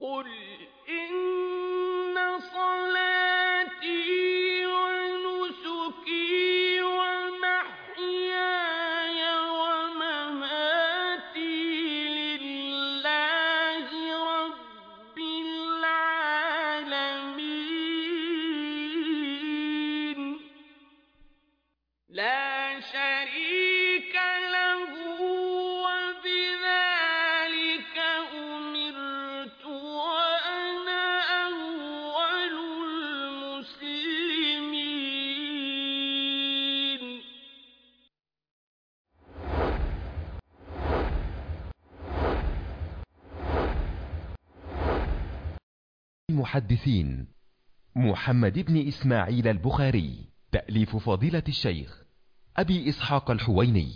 قل إن صلاتي ونسكي ومحياي ومماتي لله رب العالمين لا شريك له وبذلك أمرت وأنا أول المسلمين المحدثين محمد بن إسماعيل البخاري تأليف فضيلة الشيخ أبي إسحاق الحويني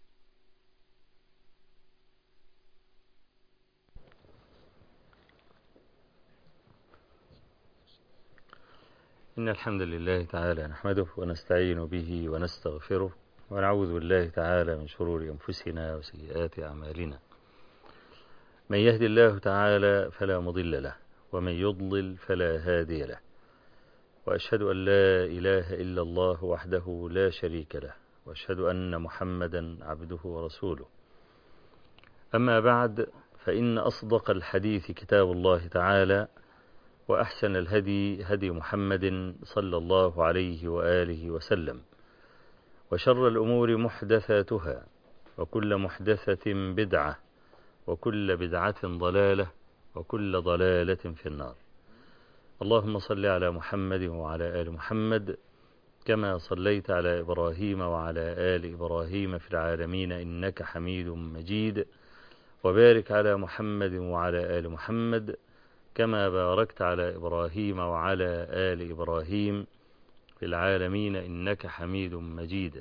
إن الحمد لله تعالى نحمده ونستعين به ونستغفره ونعوذ بالله تعالى من شرور أنفسنا وسيئات أعمالنا من يهد الله تعالى فلا مضل له ومن يضلل فلا هادي له وأشهد أن لا إله إلا الله وحده لا شريك له وأشهد أن محمدا عبده ورسوله أما بعد فإن أصدق الحديث كتاب الله تعالى وأحسن الهدي هدي محمد صلى الله عليه وآله وسلم وشر الأمور محدثاتها وكل محدثة بدعة وكل بدعة ضلالة وكل ضلالة في النار اللهم صل على محمد وعلى آل محمد كما صليت على إبراهيم وعلى آل إبراهيم في العالمين إنك حميد مجيد وبارك على محمد وعلى آل محمد كما باركت على إبراهيم وعلى آل إبراهيم في العالمين إنك حميد مجيد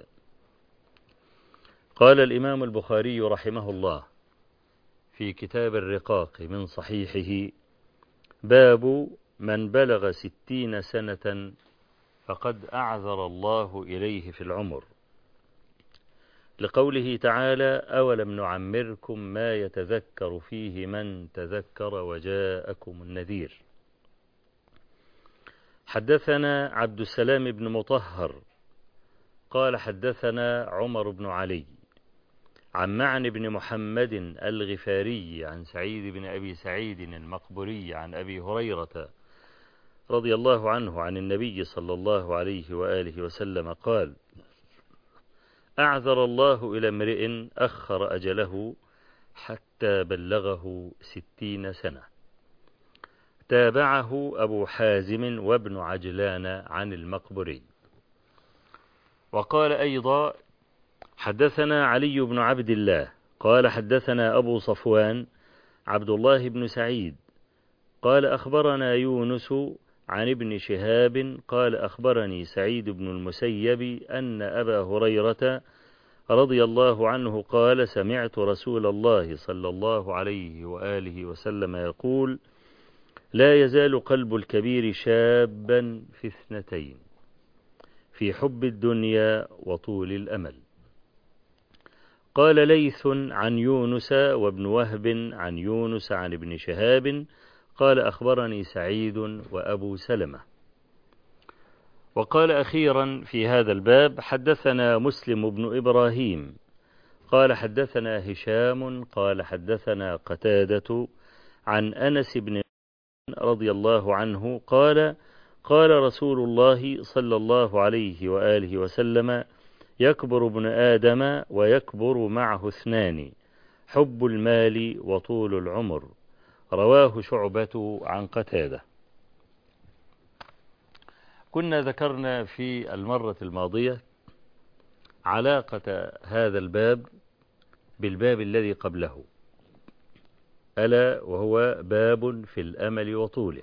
قال الإمام البخاري رحمه الله في كتاب الرقاق من صحيحه باب من بلغ ستين سنة فقد أعذر الله إليه في العمر لقوله تعالى أولم نعمركم ما يتذكر فيه من تذكر وجاءكم النذير حدثنا عبد السلام بن مطهر قال حدثنا عمر بن علي عن معن بن محمد الغفاري عن سعيد بن أبي سعيد المقبري عن أبي هريرة رضي الله عنه عن النبي صلى الله عليه وآله وسلم قال أعذر الله إلى امرئ أخر أجله حتى بلغه ستين سنة تابعه أبو حازم وابن عجلان عن المقبري وقال أيضا حدثنا علي بن عبد الله قال حدثنا أبو صفوان عبد الله بن سعيد قال أخبرنا يونس عن ابن شهاب قال أخبرني سعيد بن المسيب أن أبا هريرة رضي الله عنه قال سمعت رسول الله صلى الله عليه وآله وسلم يقول لا يزال قلب الكبير شابا في اثنتين في حب الدنيا وطول الأمل قال ليث عن يونس وابن وهب عن يونس عن ابن شهاب قال أخبرني سعيد وأبو سلمة وقال أخيرا في هذا الباب حدثنا مسلم بن إبراهيم قال حدثنا هشام قال حدثنا قتادة عن أنس بن رضي الله عنه قال قال رسول الله صلى الله عليه وآله وسلم يكبر ابن آدم ويكبر معه اثنان حب المال وطول العمر رواه شعبة عن قتادة كنا ذكرنا في المرة الماضية علاقة هذا الباب بالباب الذي قبله ألا وهو باب في الأمل وطوله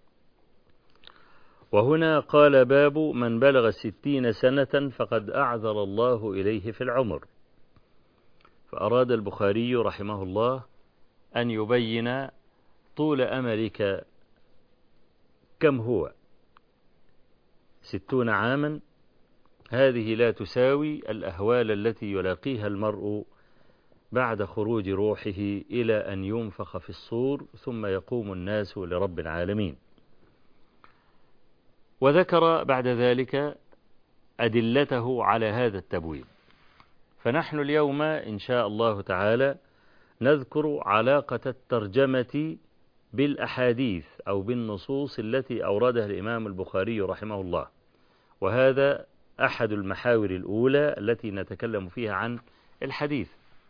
وهنا قال باب من بلغ ستين سنة فقد أعذر الله إليه في العمر فأراد البخاري رحمه الله أن يبين طول أملك كم هو ستون عاما هذه لا تساوي الأهوال التي يلاقيها المرء بعد خروج روحه إلى أن ينفخ في الصور ثم يقوم الناس لرب العالمين وذكر بعد ذلك أدلته على هذا التبويب فنحن اليوم إن شاء الله تعالى نذكر علاقة الترجمة بالأحاديث أو بالنصوص التي أوردها الإمام البخاري رحمه الله وهذا أحد المحاور الأولى التي نتكلم فيها عن الحديث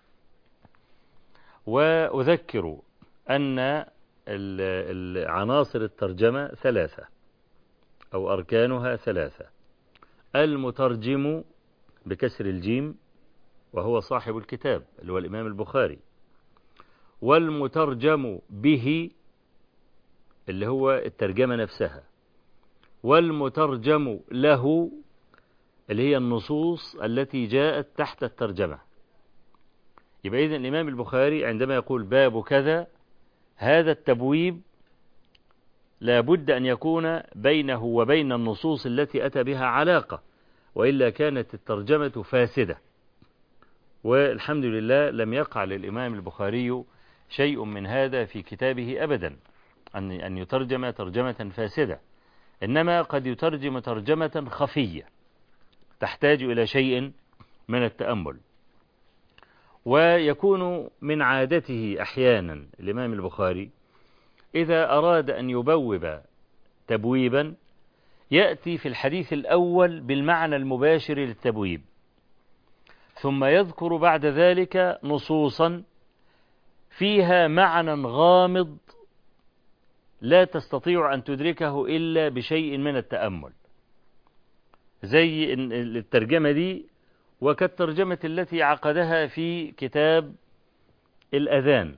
وأذكر أن عناصر الترجمة ثلاثة أو أركانها ثلاثة المترجم بكسر الجيم وهو صاحب الكتاب اللي هو الإمام البخاري والمترجم به اللي هو الترجمة نفسها والمترجم له اللي هي النصوص التي جاءت تحت الترجمة يبقى إذن الإمام البخاري عندما يقول باب كذا هذا التبويب لا بد أن يكون بينه وبين النصوص التي أتى بها علاقة وإلا كانت الترجمة فاسدة والحمد لله لم يقع للإمام البخاري شيء من هذا في كتابه أبدا أن أن يترجم ترجمة فاسدة إنما قد يترجم ترجمة خفية تحتاج إلى شيء من التأمل ويكون من عادته أحيانا الإمام البخاري إذا أراد أن يبوب تبويبا يأتي في الحديث الأول بالمعنى المباشر للتبويب ثم يذكر بعد ذلك نصوصا فيها معنى غامض لا تستطيع أن تدركه إلا بشيء من التأمل زي الترجمة دي وكالترجمة التي عقدها في كتاب الأذان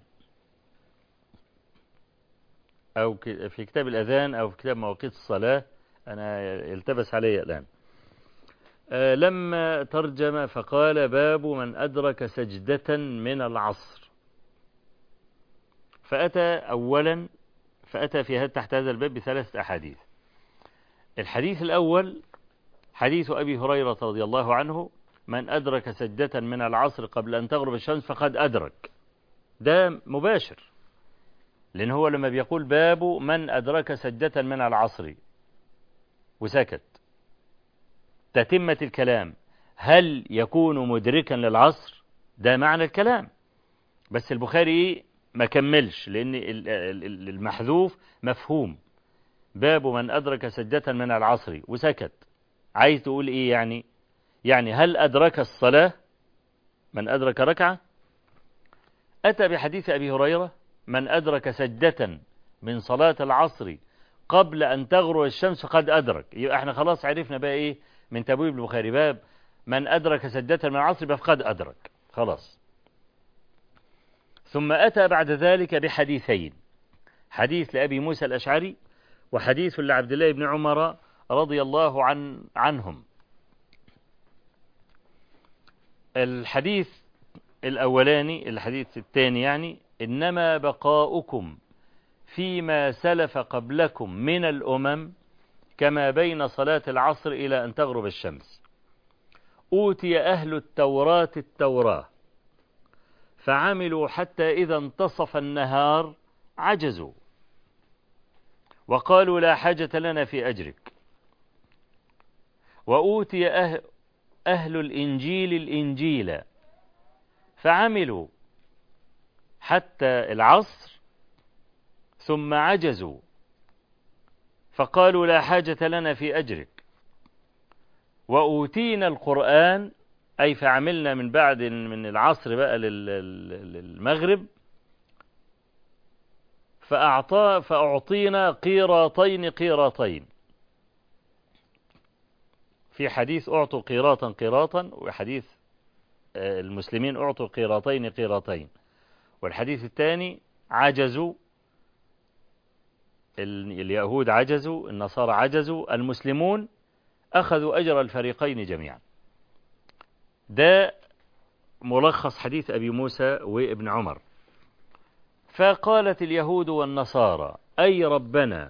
أو في كتاب الأذان أو في كتاب مواقيت الصلاة أنا يلتبس علي الآن لما ترجم فقال باب من أدرك سجدة من العصر فأتى أولا فأتى في هذا تحت هذا الباب بثلاثة أحاديث الحديث الأول حديث أبي هريرة رضي الله عنه من أدرك سجدة من العصر قبل أن تغرب الشمس فقد أدرك ده مباشر لأن هو لما بيقول باب من أدرك سجدة من العصر وسكت تتمة الكلام هل يكون مدركا للعصر ده معنى الكلام بس البخاري ما كملش لأن المحذوف مفهوم باب من أدرك سجدة من العصر وسكت عايز تقول إيه يعني يعني هل أدرك الصلاة من أدرك ركعة أتى بحديث أبي هريرة من أدرك سجدة من صلاة العصر قبل أن تغرب الشمس قد أدرك يبقى احنا خلاص عرفنا بقى إيه من تبويب البخاري باب من أدرك سجدة من العصر فقد أدرك خلاص ثم أتى بعد ذلك بحديثين حديث لأبي موسى الأشعري وحديث لعبد الله بن عمر رضي الله عن عنهم الحديث الأولاني الحديث الثاني يعني إنما بقاؤكم فيما سلف قبلكم من الأمم كما بين صلاة العصر إلى أن تغرب الشمس أوتي أهل التوراة التوراة فعملوا حتى إذا انتصف النهار عجزوا وقالوا لا حاجة لنا في أجرك وأوتي أهل, أهل الإنجيل الإنجيل فعملوا حتى العصر ثم عجزوا فقالوا لا حاجة لنا في أجرك وأوتينا القرآن أي فعملنا من بعد من العصر بقى للمغرب فأعطى فأعطينا قيراطين قيراطين في حديث أعطوا قيراطا قيراطا وحديث المسلمين أعطوا قيراطين قيراطين والحديث الثاني عجزوا اليهود عجزوا النصارى عجزوا المسلمون أخذوا أجر الفريقين جميعا ده ملخص حديث أبي موسى وابن عمر فقالت اليهود والنصارى أي ربنا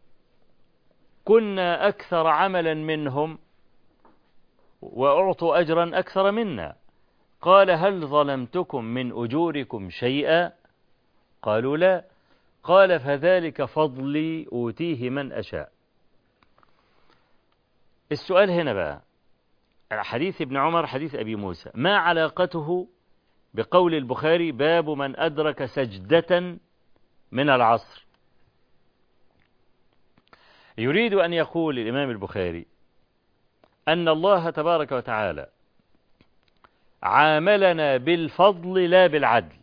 كنا أكثر عملا منهم وأعطوا أجرا أكثر منا قال هل ظلمتكم من أجوركم شيئا قالوا لا قال فذلك فضلي أوتيه من أشاء السؤال هنا بقى حديث ابن عمر حديث أبي موسى ما علاقته بقول البخاري باب من أدرك سجدة من العصر يريد أن يقول الإمام البخاري أن الله تبارك وتعالى عاملنا بالفضل لا بالعدل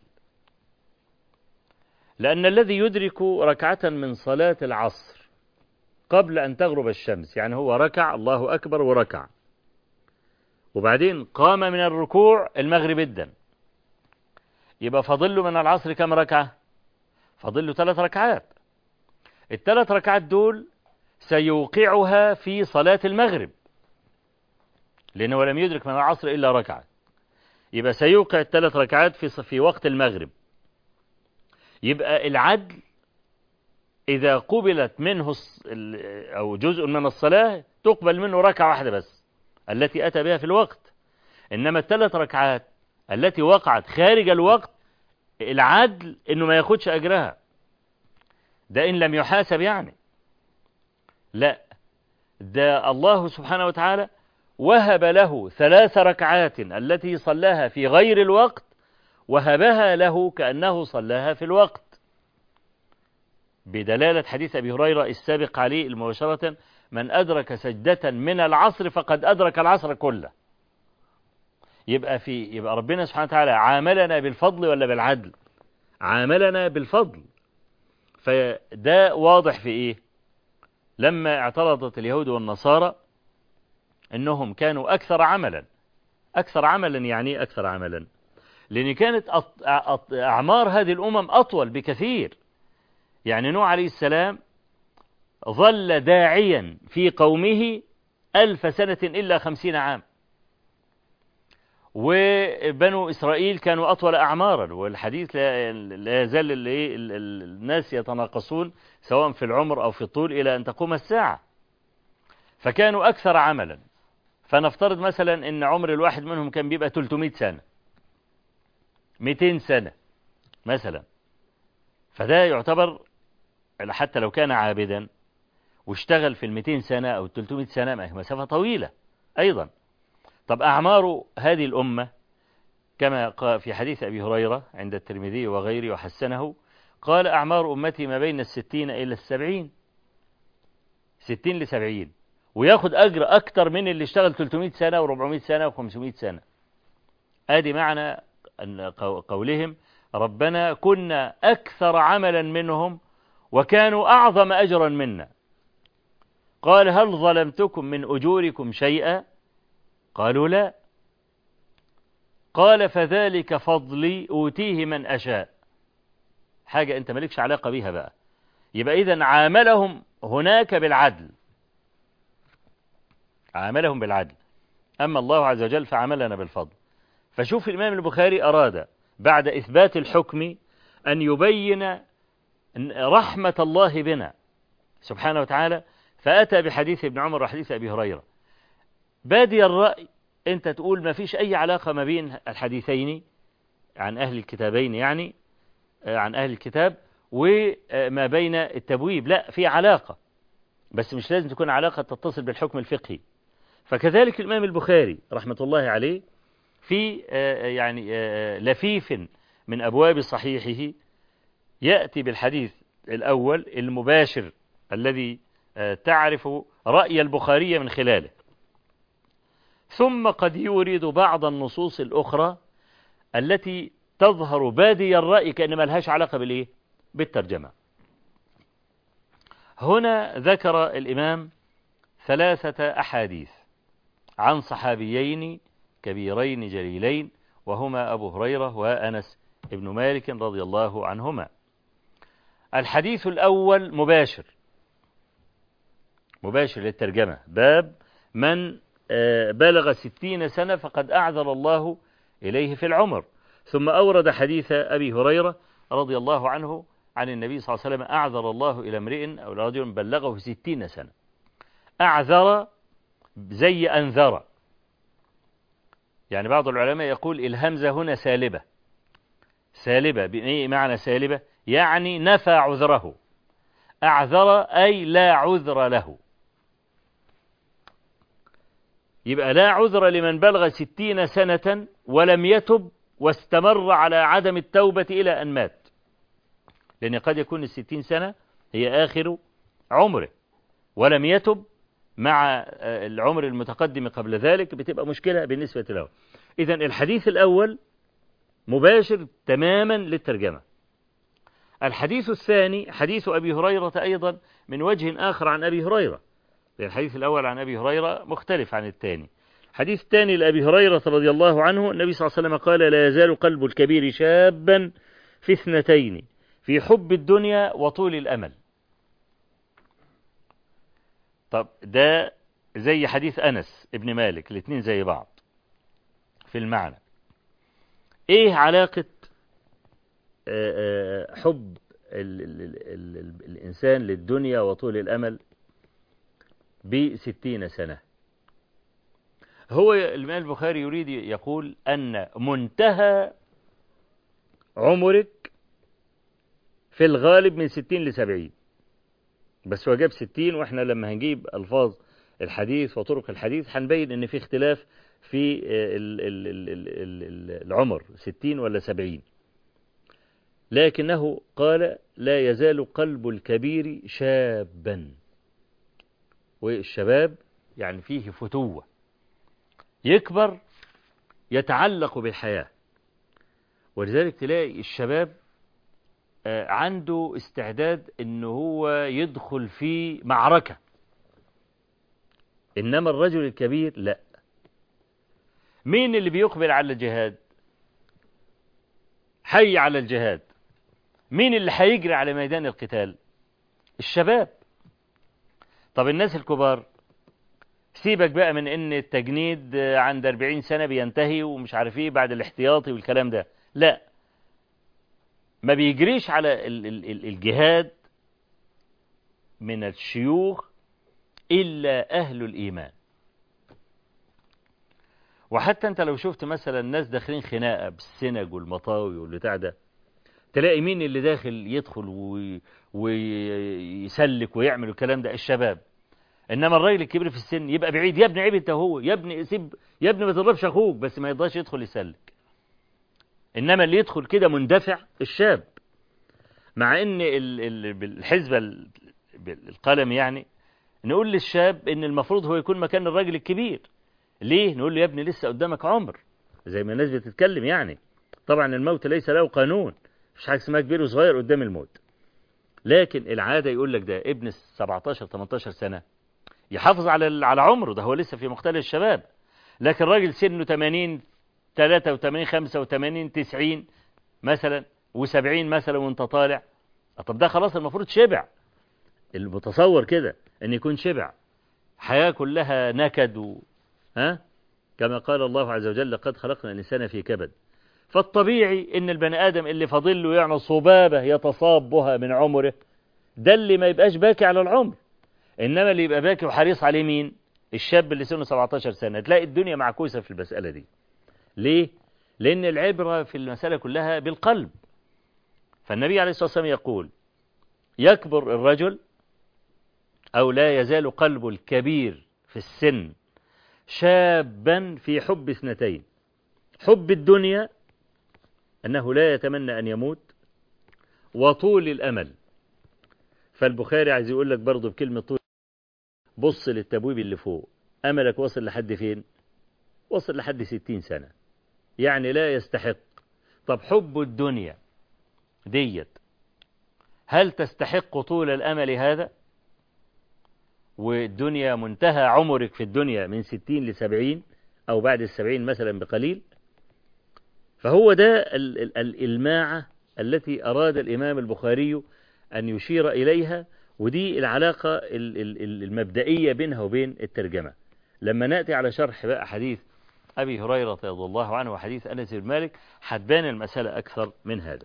لأن الذي يدرك ركعة من صلاة العصر قبل أن تغرب الشمس يعني هو ركع الله أكبر وركع وبعدين قام من الركوع المغرب جدا يبقى فاضل له من العصر كم ركعة فاضل له ثلاث ركعات الثلاث ركعات دول سيوقعها في صلاة المغرب لأنه لم يدرك من العصر إلا ركعة يبقى سيوقع الثلاث ركعات في في وقت المغرب يبقى العدل إذا قبلت منه أو جزء من الصلاة تقبل منه ركعة واحدة بس التي أتى بها في الوقت إنما الثلاث ركعات التي وقعت خارج الوقت العدل إنه ما ياخدش أجرها ده إن لم يحاسب يعني لا ده الله سبحانه وتعالى وهب له ثلاث ركعات التي صلاها في غير الوقت وهبها له كأنه صلاها في الوقت بدلالة حديث أبي هريرة السابق عليه المباشرة من أدرك سجدة من العصر فقد أدرك العصر كله يبقى في يبقى ربنا سبحانه وتعالى عاملنا بالفضل ولا بالعدل عاملنا بالفضل فده واضح في ايه لما اعترضت اليهود والنصارى انهم كانوا اكثر عملا اكثر عملا يعني اكثر عملا لان كانت اعمار هذه الامم اطول بكثير يعني نوح عليه السلام ظل داعيا في قومه ألف سنة إلا خمسين عام وبنو إسرائيل كانوا أطول أعمارا والحديث لا يزال الناس يتناقصون سواء في العمر أو في الطول إلى أن تقوم الساعة فكانوا أكثر عملا فنفترض مثلا أن عمر الواحد منهم كان بيبقى 300 سنة 200 سنة مثلا فده يعتبر حتى لو كان عابدا واشتغل في المئتين سنة أو التلتمائة سنة ما هي مسافة طويلة أيضا طب أعمار هذه الأمة كما في حديث أبي هريرة عند الترمذي وغيره وحسنه قال أعمار أمتي ما بين الستين إلى السبعين ستين لسبعين وياخد أجر أكتر من اللي اشتغل 300 سنة و400 سنة و500 سنة آدي معنى قولهم ربنا كنا أكثر عملا منهم وكانوا أعظم أجرا منا قال هل ظلمتكم من أجوركم شيئا قالوا لا قال فذلك فضلي أوتيه من أشاء حاجة أنت مالكش علاقة بيها بقى يبقى إذا عاملهم هناك بالعدل عاملهم بالعدل أما الله عز وجل فعملنا بالفضل فشوف الإمام البخاري أراد بعد إثبات الحكم أن يبين رحمة الله بنا سبحانه وتعالى فأتى بحديث ابن عمر وحديث أبي هريرة بادي الرأي أنت تقول ما فيش أي علاقة ما بين الحديثين عن أهل الكتابين يعني عن أهل الكتاب وما بين التبويب لا في علاقة بس مش لازم تكون علاقة تتصل بالحكم الفقهي فكذلك الإمام البخاري رحمة الله عليه في يعني لفيف من أبواب صحيحه يأتي بالحديث الأول المباشر الذي تعرف رأي البخاري من خلاله ثم قد يورد بعض النصوص الأخرى التي تظهر بادي الرأي كأن ما لهاش علاقة بالإيه؟ بالترجمة هنا ذكر الإمام ثلاثة أحاديث عن صحابيين كبيرين جليلين وهما أبو هريرة وأنس ابن مالك رضي الله عنهما الحديث الأول مباشر مباشر للترجمة باب من بلغ ستين سنة فقد أعذر الله إليه في العمر ثم أورد حديث أبي هريرة رضي الله عنه عن النبي صلى الله عليه وسلم أعذر الله إلى امرئ أو رجل بلغه ستين سنة أعذر زي أنذر يعني بعض العلماء يقول الهمزة هنا سالبة سالبة بأي معنى سالبة يعني نفى عذره أعذر أي لا عذر له يبقى لا عذر لمن بلغ ستين سنة ولم يتب واستمر على عدم التوبة إلى أن مات لأن قد يكون الستين سنة هي آخر عمره ولم يتب مع العمر المتقدم قبل ذلك بتبقى مشكلة بالنسبة له إذا الحديث الأول مباشر تماما للترجمة الحديث الثاني حديث أبي هريرة أيضا من وجه آخر عن أبي هريرة لأن الحديث الأول عن أبي هريرة مختلف عن الثاني الحديث الثاني لأبي هريرة رضي الله عنه النبي صلى الله عليه وسلم قال لا يزال قلب الكبير شابا في اثنتين في حب الدنيا وطول الأمل طب ده زي حديث أنس ابن مالك الاثنين زي بعض في المعنى ايه علاقة حب ال ال ال ال الإنسان للدنيا وطول الأمل بستين سنة هو الإمام البخاري يريد يقول أن منتهى عمرك في الغالب من ستين لسبعين بس هو جاب ستين واحنا لما هنجيب ألفاظ الحديث وطرق الحديث هنبين ان في اختلاف في ال ال ال ال العمر ستين ولا سبعين لكنه قال لا يزال قلب الكبير شابا والشباب يعني فيه فتوة يكبر يتعلق بالحياة ولذلك تلاقي الشباب عنده استعداد ان هو يدخل في معركة انما الرجل الكبير لا مين اللي بيقبل على الجهاد حي على الجهاد مين اللي هيجري على ميدان القتال الشباب طب الناس الكبار سيبك بقى من ان التجنيد عند 40 سنة بينتهي ومش عارف ايه بعد الاحتياطي والكلام ده لا ما بيجريش على الجهاد من الشيوخ إلا أهل الإيمان وحتى أنت لو شفت مثلا الناس داخلين خناقة بالسنج والمطاوي والبتاع ده تلاقي مين اللي داخل يدخل وي... ويسلك ويعمل الكلام ده الشباب انما الراجل الكبير في السن يبقى بعيد يا ابني عيب انت هو يا ابني سيب يا ابني ما تضربش اخوك بس ما يقدرش يدخل يسلك انما اللي يدخل كده مندفع الشاب مع ان الحزبه القلم يعني نقول للشاب ان المفروض هو يكون مكان الراجل الكبير ليه نقول له يا ابني لسه قدامك عمر زي ما الناس بتتكلم يعني طبعا الموت ليس له قانون مش حاجه اسمها كبير وصغير قدام الموت لكن العاده يقول لك ده ابن 17 18 سنه يحافظ على على عمره ده هو لسه في مختلف الشباب لكن راجل سنه 80 83 85 90 مثلا و70 مثلا وانت طالع طب ده خلاص المفروض شبع المتصور كده ان يكون شبع حياة كلها نكد و... ها كما قال الله عز وجل قد خلقنا الإنسان في كبد فالطبيعي ان البني آدم اللي فاضل له يعني صبابة يتصاب بها من عمره ده اللي ما يبقاش باكي على العمر إنما اللي يبقى باكي وحريص عليه مين الشاب اللي سنه 17 سنة تلاقي الدنيا معكوسة في المسألة دي ليه لأن العبرة في المسألة كلها بالقلب فالنبي عليه الصلاة والسلام يقول يكبر الرجل أو لا يزال قلب الكبير في السن شابا في حب اثنتين حب الدنيا أنه لا يتمنى أن يموت وطول الأمل فالبخاري عايز يقول لك برضه بكلمة طول بص للتبويب اللي فوق أملك وصل لحد فين وصل لحد ستين سنة يعني لا يستحق طب حب الدنيا ديت هل تستحق طول الأمل هذا والدنيا منتهى عمرك في الدنيا من ستين لسبعين أو بعد السبعين مثلا بقليل فهو ده الإلماعة التي أراد الإمام البخاري أن يشير إليها ودي العلاقة المبدئية بينها وبين الترجمة لما نأتي على شرح بقى حديث أبي هريرة رضي الله عنه وحديث أنس بن مالك هتبان المسألة أكثر من هذا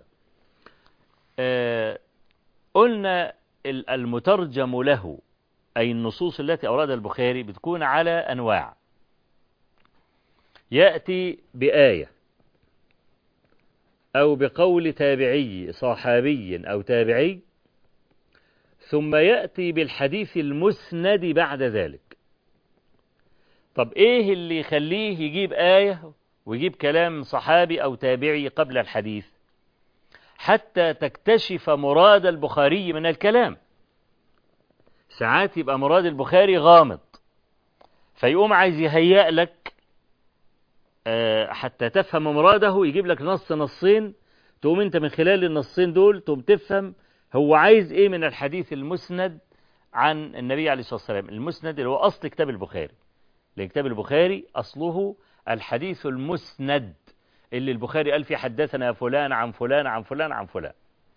آه قلنا المترجم له أي النصوص التي أورادها البخاري بتكون على أنواع يأتي بآية أو بقول تابعي صحابي أو تابعي ثم يأتي بالحديث المسند بعد ذلك طب إيه اللي يخليه يجيب آية ويجيب كلام صحابي أو تابعي قبل الحديث حتى تكتشف مراد البخاري من الكلام ساعات يبقى مراد البخاري غامض فيقوم عايز يهيأ لك حتى تفهم مراده يجيب لك نص نصين تقوم انت من خلال النصين دول تقوم تفهم هو عايز ايه من الحديث المسند عن النبي عليه الصلاة والسلام المسند اللي هو أصل كتاب البخاري لأن كتاب البخاري أصله الحديث المسند اللي البخاري قال فيه حدثنا فلان عن فلان عن فلان عن فلان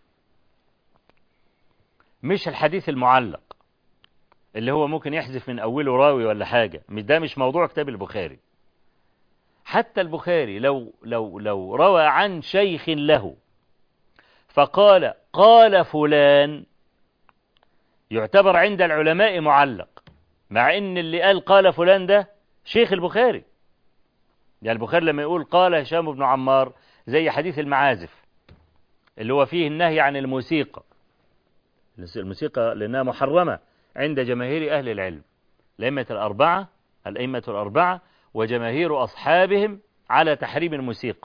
مش الحديث المعلق اللي هو ممكن يحذف من أوله راوي ولا حاجة ده مش موضوع كتاب البخاري حتى البخاري لو لو لو روى عن شيخ له فقال قال فلان يعتبر عند العلماء معلق مع ان اللي قال قال فلان ده شيخ البخاري يعني البخاري لما يقول قال هشام بن عمار زي حديث المعازف اللي هو فيه النهي عن الموسيقى الموسيقى لأنها محرمة عند جماهير أهل العلم الأئمة الأربعة الأئمة الأربعة وجماهير أصحابهم على تحريم الموسيقى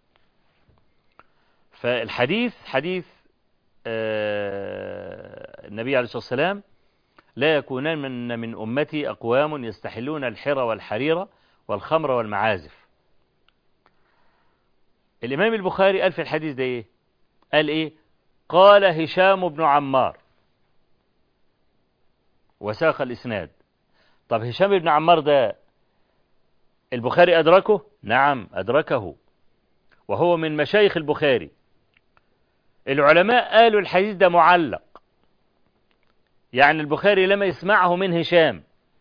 فالحديث حديث النبي عليه الصلاة والسلام لا يكونان من من أمتي أقوام يستحلون الحر والحرير والخمر والمعازف الإمام البخاري قال في الحديث ده إيه قال إيه قال هشام بن عمار وساق الإسناد طب هشام بن عمار ده البخاري أدركه نعم أدركه وهو من مشايخ البخاري العلماء قالوا الحديث ده معلق يعني البخاري لما يسمعه من هشام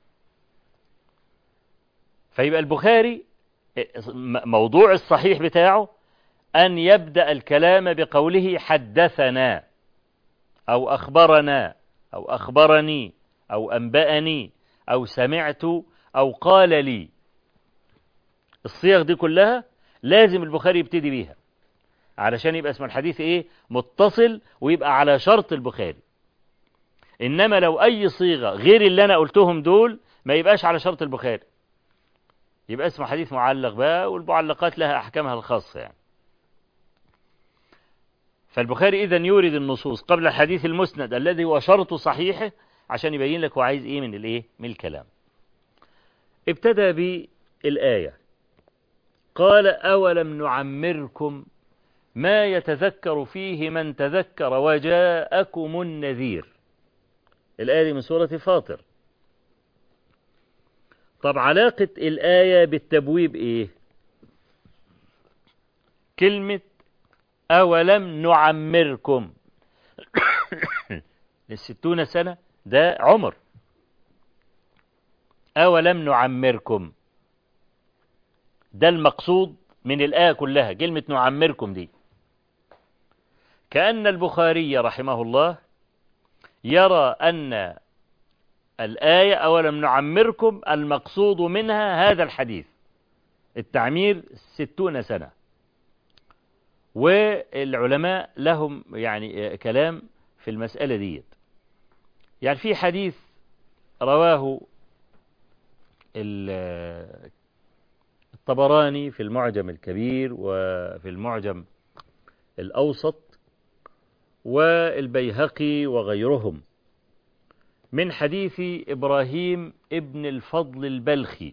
فيبقى البخاري موضوع الصحيح بتاعه أن يبدأ الكلام بقوله حدثنا أو أخبرنا أو أخبرني أو أنبأني أو سمعت أو قال لي الصيغ دي كلها لازم البخاري يبتدي بيها علشان يبقى اسم الحديث ايه متصل ويبقى على شرط البخاري انما لو اي صيغة غير اللي انا قلتهم دول ما يبقاش على شرط البخاري يبقى اسمه حديث معلق بقى والمعلقات لها احكامها الخاصة يعني فالبخاري اذا يورد النصوص قبل الحديث المسند الذي هو شرط صحيحه عشان يبين لك هو عايز ايه من الايه من الكلام ابتدى بالآية قال أولم نعمركم ما يتذكر فيه من تذكر وجاءكم النذير الآية دي من سورة فاطر طب علاقة الآية بالتبويب إيه كلمة أولم نعمركم الستون سنة ده عمر أولم نعمركم ده المقصود من الآية كلها كلمة نعمركم دي كأن البخاري رحمه الله يرى أن الآية أولم نعمركم المقصود منها هذا الحديث التعمير ستون سنة والعلماء لهم يعني كلام في المسألة ديت يعني في حديث رواه الطبراني في المعجم الكبير وفي المعجم الأوسط والبيهقي وغيرهم من حديث إبراهيم ابن الفضل البلخي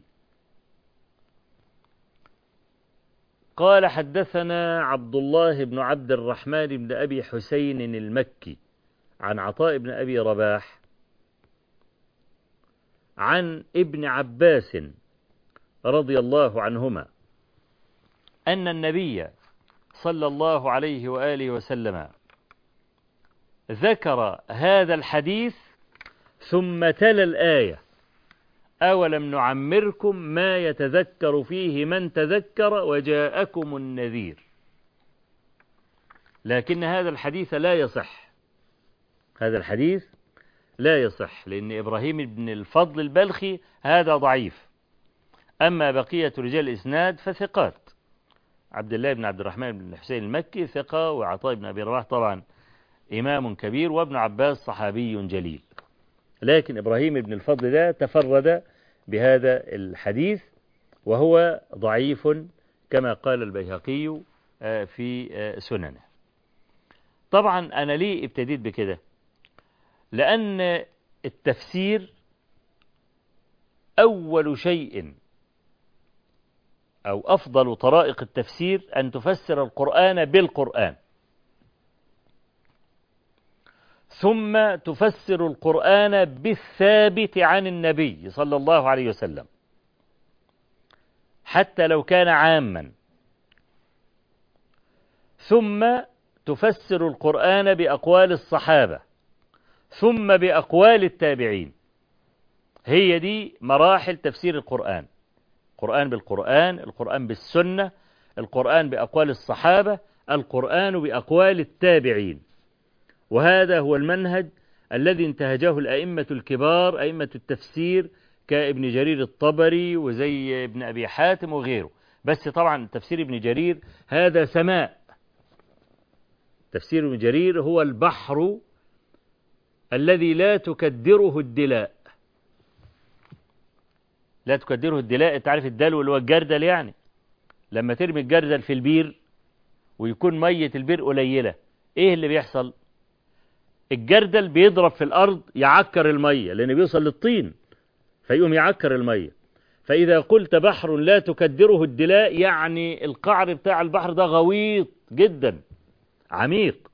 قال حدثنا عبد الله بن عبد الرحمن بن أبي حسين المكي عن عطاء بن أبي رباح عن ابن عباس رضي الله عنهما أن النبي صلى الله عليه وآله وسلم ذكر هذا الحديث ثم تلا الآية أولم نعمركم ما يتذكر فيه من تذكر وجاءكم النذير لكن هذا الحديث لا يصح هذا الحديث لا يصح لأن إبراهيم بن الفضل البلخي هذا ضعيف أما بقية رجال الإسناد فثقات عبد الله بن عبد الرحمن بن الحسين المكي ثقة وعطاء بن أبي رواح طبعا إمام كبير وابن عباس صحابي جليل لكن إبراهيم بن الفضل ده تفرد بهذا الحديث وهو ضعيف كما قال البيهقي في سننه طبعا أنا ليه ابتديت بكده لأن التفسير أول شيء أو أفضل طرائق التفسير أن تفسر القرآن بالقرآن ثم تفسر القرآن بالثابت عن النبي صلى الله عليه وسلم حتى لو كان عاما ثم تفسر القرآن بأقوال الصحابة ثم بأقوال التابعين هي دي مراحل تفسير القرآن القرآن بالقرآن القرآن بالسنة القرآن بأقوال الصحابة القرآن بأقوال التابعين وهذا هو المنهج الذي انتهجه الأئمة الكبار أئمة التفسير كابن جرير الطبري وزي ابن أبي حاتم وغيره بس طبعا تفسير ابن جرير هذا سماء تفسير ابن جرير هو البحر الذي لا تكدره الدلاء لا تكدره الدلاء تعرف الدلو اللي هو الجردل يعني لما ترمي الجردل في البير ويكون مية البير قليلة ايه اللي بيحصل الجردل بيضرب في الارض يعكر المية لان بيوصل للطين فيقوم يعكر المية فاذا قلت بحر لا تكدره الدلاء يعني القعر بتاع البحر ده غويط جدا عميق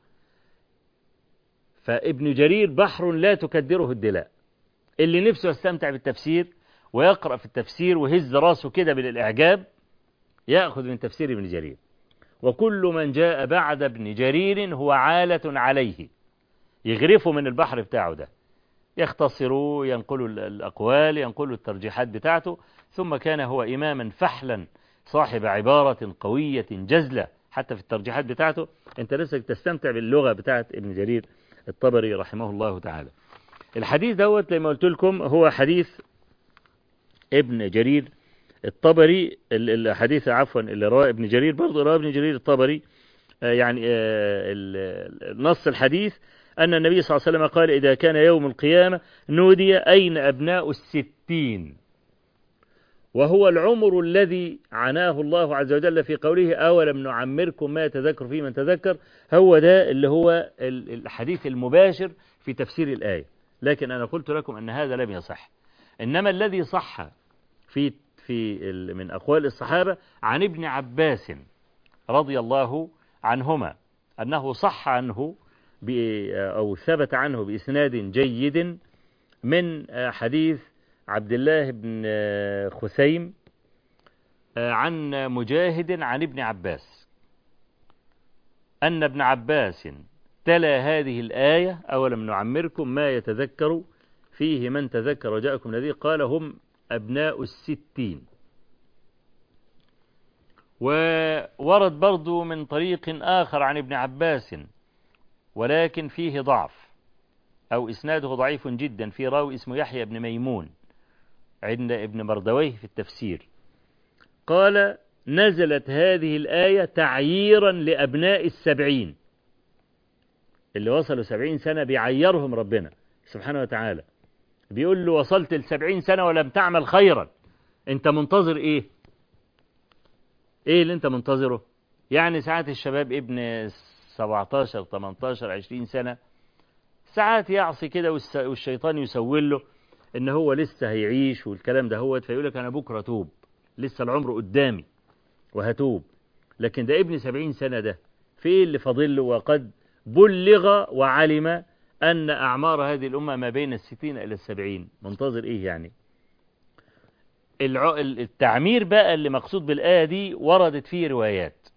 فابن جرير بحر لا تكدره الدلاء اللي نفسه يستمتع بالتفسير ويقرأ في التفسير وهز راسه كده بالإعجاب يأخذ من تفسير ابن جرير وكل من جاء بعد ابن جرير هو عالة عليه يغرفه من البحر بتاعه ده يختصروا ينقلوا الأقوال ينقلوا الترجيحات بتاعته ثم كان هو إماما فحلا صاحب عبارة قوية جزلة حتى في الترجيحات بتاعته انت لسه تستمتع باللغة بتاعت ابن جرير الطبري رحمه الله تعالى الحديث دوت زي ما قلت لكم هو حديث ابن جرير الطبري الحديث عفوا اللي رواه ابن جرير برضه رواه ابن جرير الطبري يعني نص الحديث أن النبي صلى الله عليه وسلم قال إذا كان يوم القيامة نودي أين أبناء الستين وهو العمر الذي عناه الله عز وجل في قوله أولم نعمركم ما يتذكر فيه من تذكر هو ده اللي هو الحديث المباشر في تفسير الآية لكن أنا قلت لكم أن هذا لم يصح إنما الذي صح في في من أقوال الصحابة عن ابن عباس رضي الله عنهما أنه صح عنه أو ثبت عنه بإسناد جيد من حديث عبد الله بن خثيم عن مجاهد عن ابن عباس أن ابن عباس تلا هذه الآية أولم نعمركم ما يتذكر فيه من تذكر وجاءكم الذي قال هم أبناء الستين وورد برضو من طريق آخر عن ابن عباس ولكن فيه ضعف أو إسناده ضعيف جدا في راوي اسمه يحيى بن ميمون عند ابن مردويه في التفسير قال نزلت هذه الآية تعييرا لأبناء السبعين اللي وصلوا سبعين سنة بيعيرهم ربنا سبحانه وتعالى بيقول له وصلت لسبعين سنة ولم تعمل خيرا انت منتظر ايه ايه اللي انت منتظره يعني ساعات الشباب ابن 17 18 20 سنة ساعات يعصي كده والشيطان يسول له ان هو لسه هيعيش والكلام ده هو فيقول لك انا بكره توب لسه العمر قدامي وهتوب لكن ده ابن 70 سنة ده في ايه اللي فاضل له وقد بلغ وعلم أن أعمار هذه الأمة ما بين الستين إلى السبعين منتظر إيه يعني التعمير بقى اللي مقصود بالآية دي وردت فيه روايات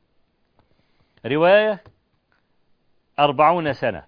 رواية أربعون سنة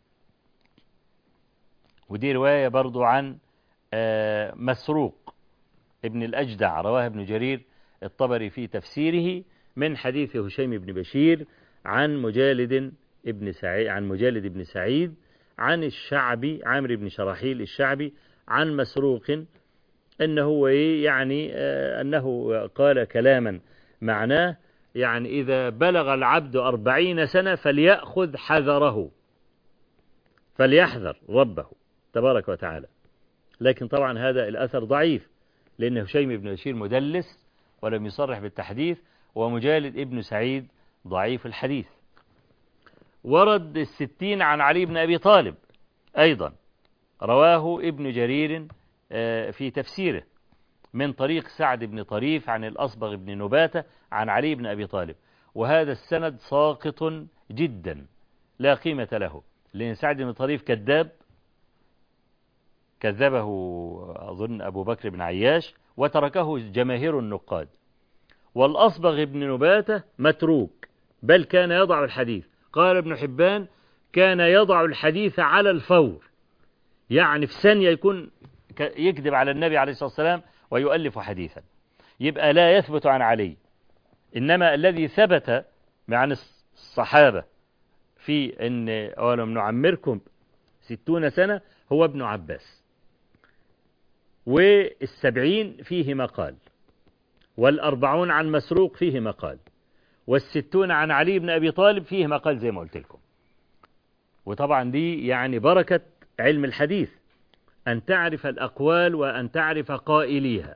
ودي رواية برضو عن مسروق ابن الأجدع رواها ابن جرير الطبري في تفسيره من حديث هشيم بن بشير عن مجالد ابن سعيد عن مجالد بن سعيد عن الشعبي عامر بن شراحيل الشعبي عن مسروق أنه هو إيه يعني آه، أنه قال كلاما معناه يعني إذا بلغ العبد أربعين سنة فليأخذ حذره فليحذر ربه تبارك وتعالى لكن طبعا هذا الأثر ضعيف لأن هشيم بن بشير مدلس ولم يصرح بالتحديث ومجالد ابن سعيد ضعيف الحديث ورد الستين عن علي بن أبي طالب أيضا رواه ابن جرير آه، في تفسيره من طريق سعد بن طريف عن الأصبغ بن نباتة عن علي بن أبي طالب وهذا السند ساقط جدا لا قيمة له لأن سعد بن طريف كذاب كذبه أظن أبو بكر بن عياش وتركه جماهير النقاد والأصبغ بن نباتة متروك بل كان يضع الحديث قال ابن حبان كان يضع الحديث على الفور يعني في ثانية يكون ك- يكذب على النبي عليه الصلاة والسلام ويؤلف حديثا يبقى لا يثبت عن علي إنما الذي ثبت عن الصحابة في أن أولم نعمركم ستون سنة هو ابن عباس والسبعين فيه مقال والأربعون عن مسروق فيه مقال والستون عن علي بن أبي طالب فيه مقال زي ما قلت لكم وطبعا دي يعني بركة علم الحديث أن تعرف الأقوال وأن تعرف قائليها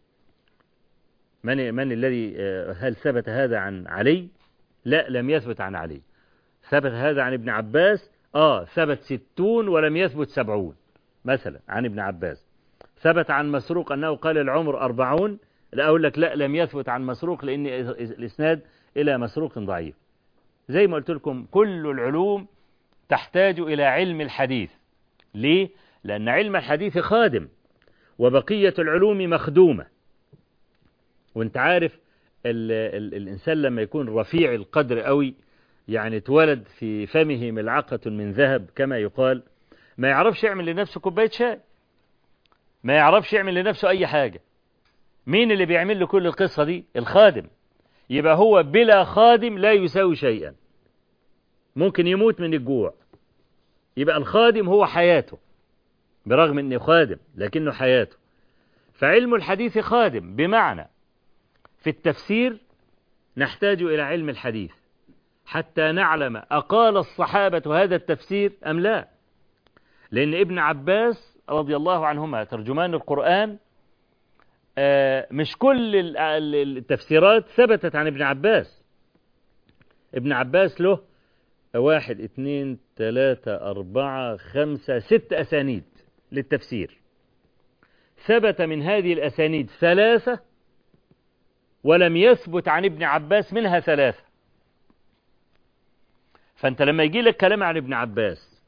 من, من الذي آه، هل ثبت هذا عن علي لا لم يثبت عن علي ثبت هذا عن ابن عباس آه ثبت ستون ولم يثبت سبعون مثلا عن ابن عباس ثبت عن مسروق أنه قال العمر أربعون لا أقول لك لا لم يثبت عن مسروق لأن الإسناد إلى مسروق ضعيف زي ما قلت لكم كل العلوم تحتاج إلى علم الحديث ليه؟ لأن علم الحديث خادم وبقية العلوم مخدومة وانت عارف ال ال الإنسان لما يكون رفيع القدر قوي يعني اتولد في فمه ملعقة من ذهب كما يقال ما يعرفش يعمل لنفسه كوباية شاي ما يعرفش يعمل لنفسه أي حاجة مين اللي بيعمل له كل القصة دي الخادم يبقى هو بلا خادم لا يساوي شيئا ممكن يموت من الجوع يبقى الخادم هو حياته برغم انه خادم لكنه حياته فعلم الحديث خادم بمعنى في التفسير نحتاج إلى علم الحديث حتى نعلم أقال الصحابة هذا التفسير أم لا لأن ابن عباس رضي الله عنهما ترجمان القرآن آه، مش كل ال- ال- التفسيرات ثبتت عن ابن عباس ابن عباس له واحد اثنين ثلاثة أربعة خمسة ست أسانيد للتفسير ثبت من هذه الأسانيد ثلاثة ولم يثبت عن ابن عباس منها ثلاثة فأنت لما يجي لك كلام عن ابن عباس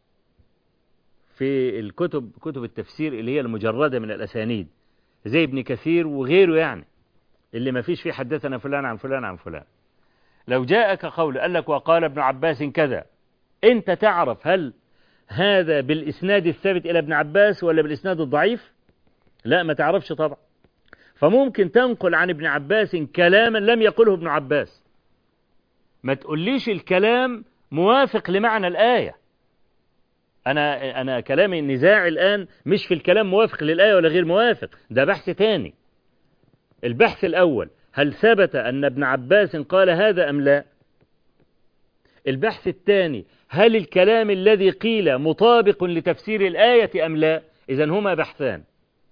في الكتب كتب التفسير اللي هي المجردة من الأسانيد زي ابن كثير وغيره يعني اللي ما فيش فيه حدثنا فلان عن فلان عن فلان لو جاءك قول قال لك وقال ابن عباس كذا انت تعرف هل هذا بالإسناد الثابت إلى ابن عباس ولا بالإسناد الضعيف لا ما تعرفش طبعا فممكن تنقل عن ابن عباس كلاما لم يقله ابن عباس ما تقوليش الكلام موافق لمعنى الآية أنا أنا كلامي النزاع الآن مش في الكلام موافق للآية ولا غير موافق ده بحث تاني البحث الأول هل ثبت أن ابن عباس قال هذا أم لا البحث الثاني هل الكلام الذي قيل مطابق لتفسير الآية أم لا إذا هما بحثان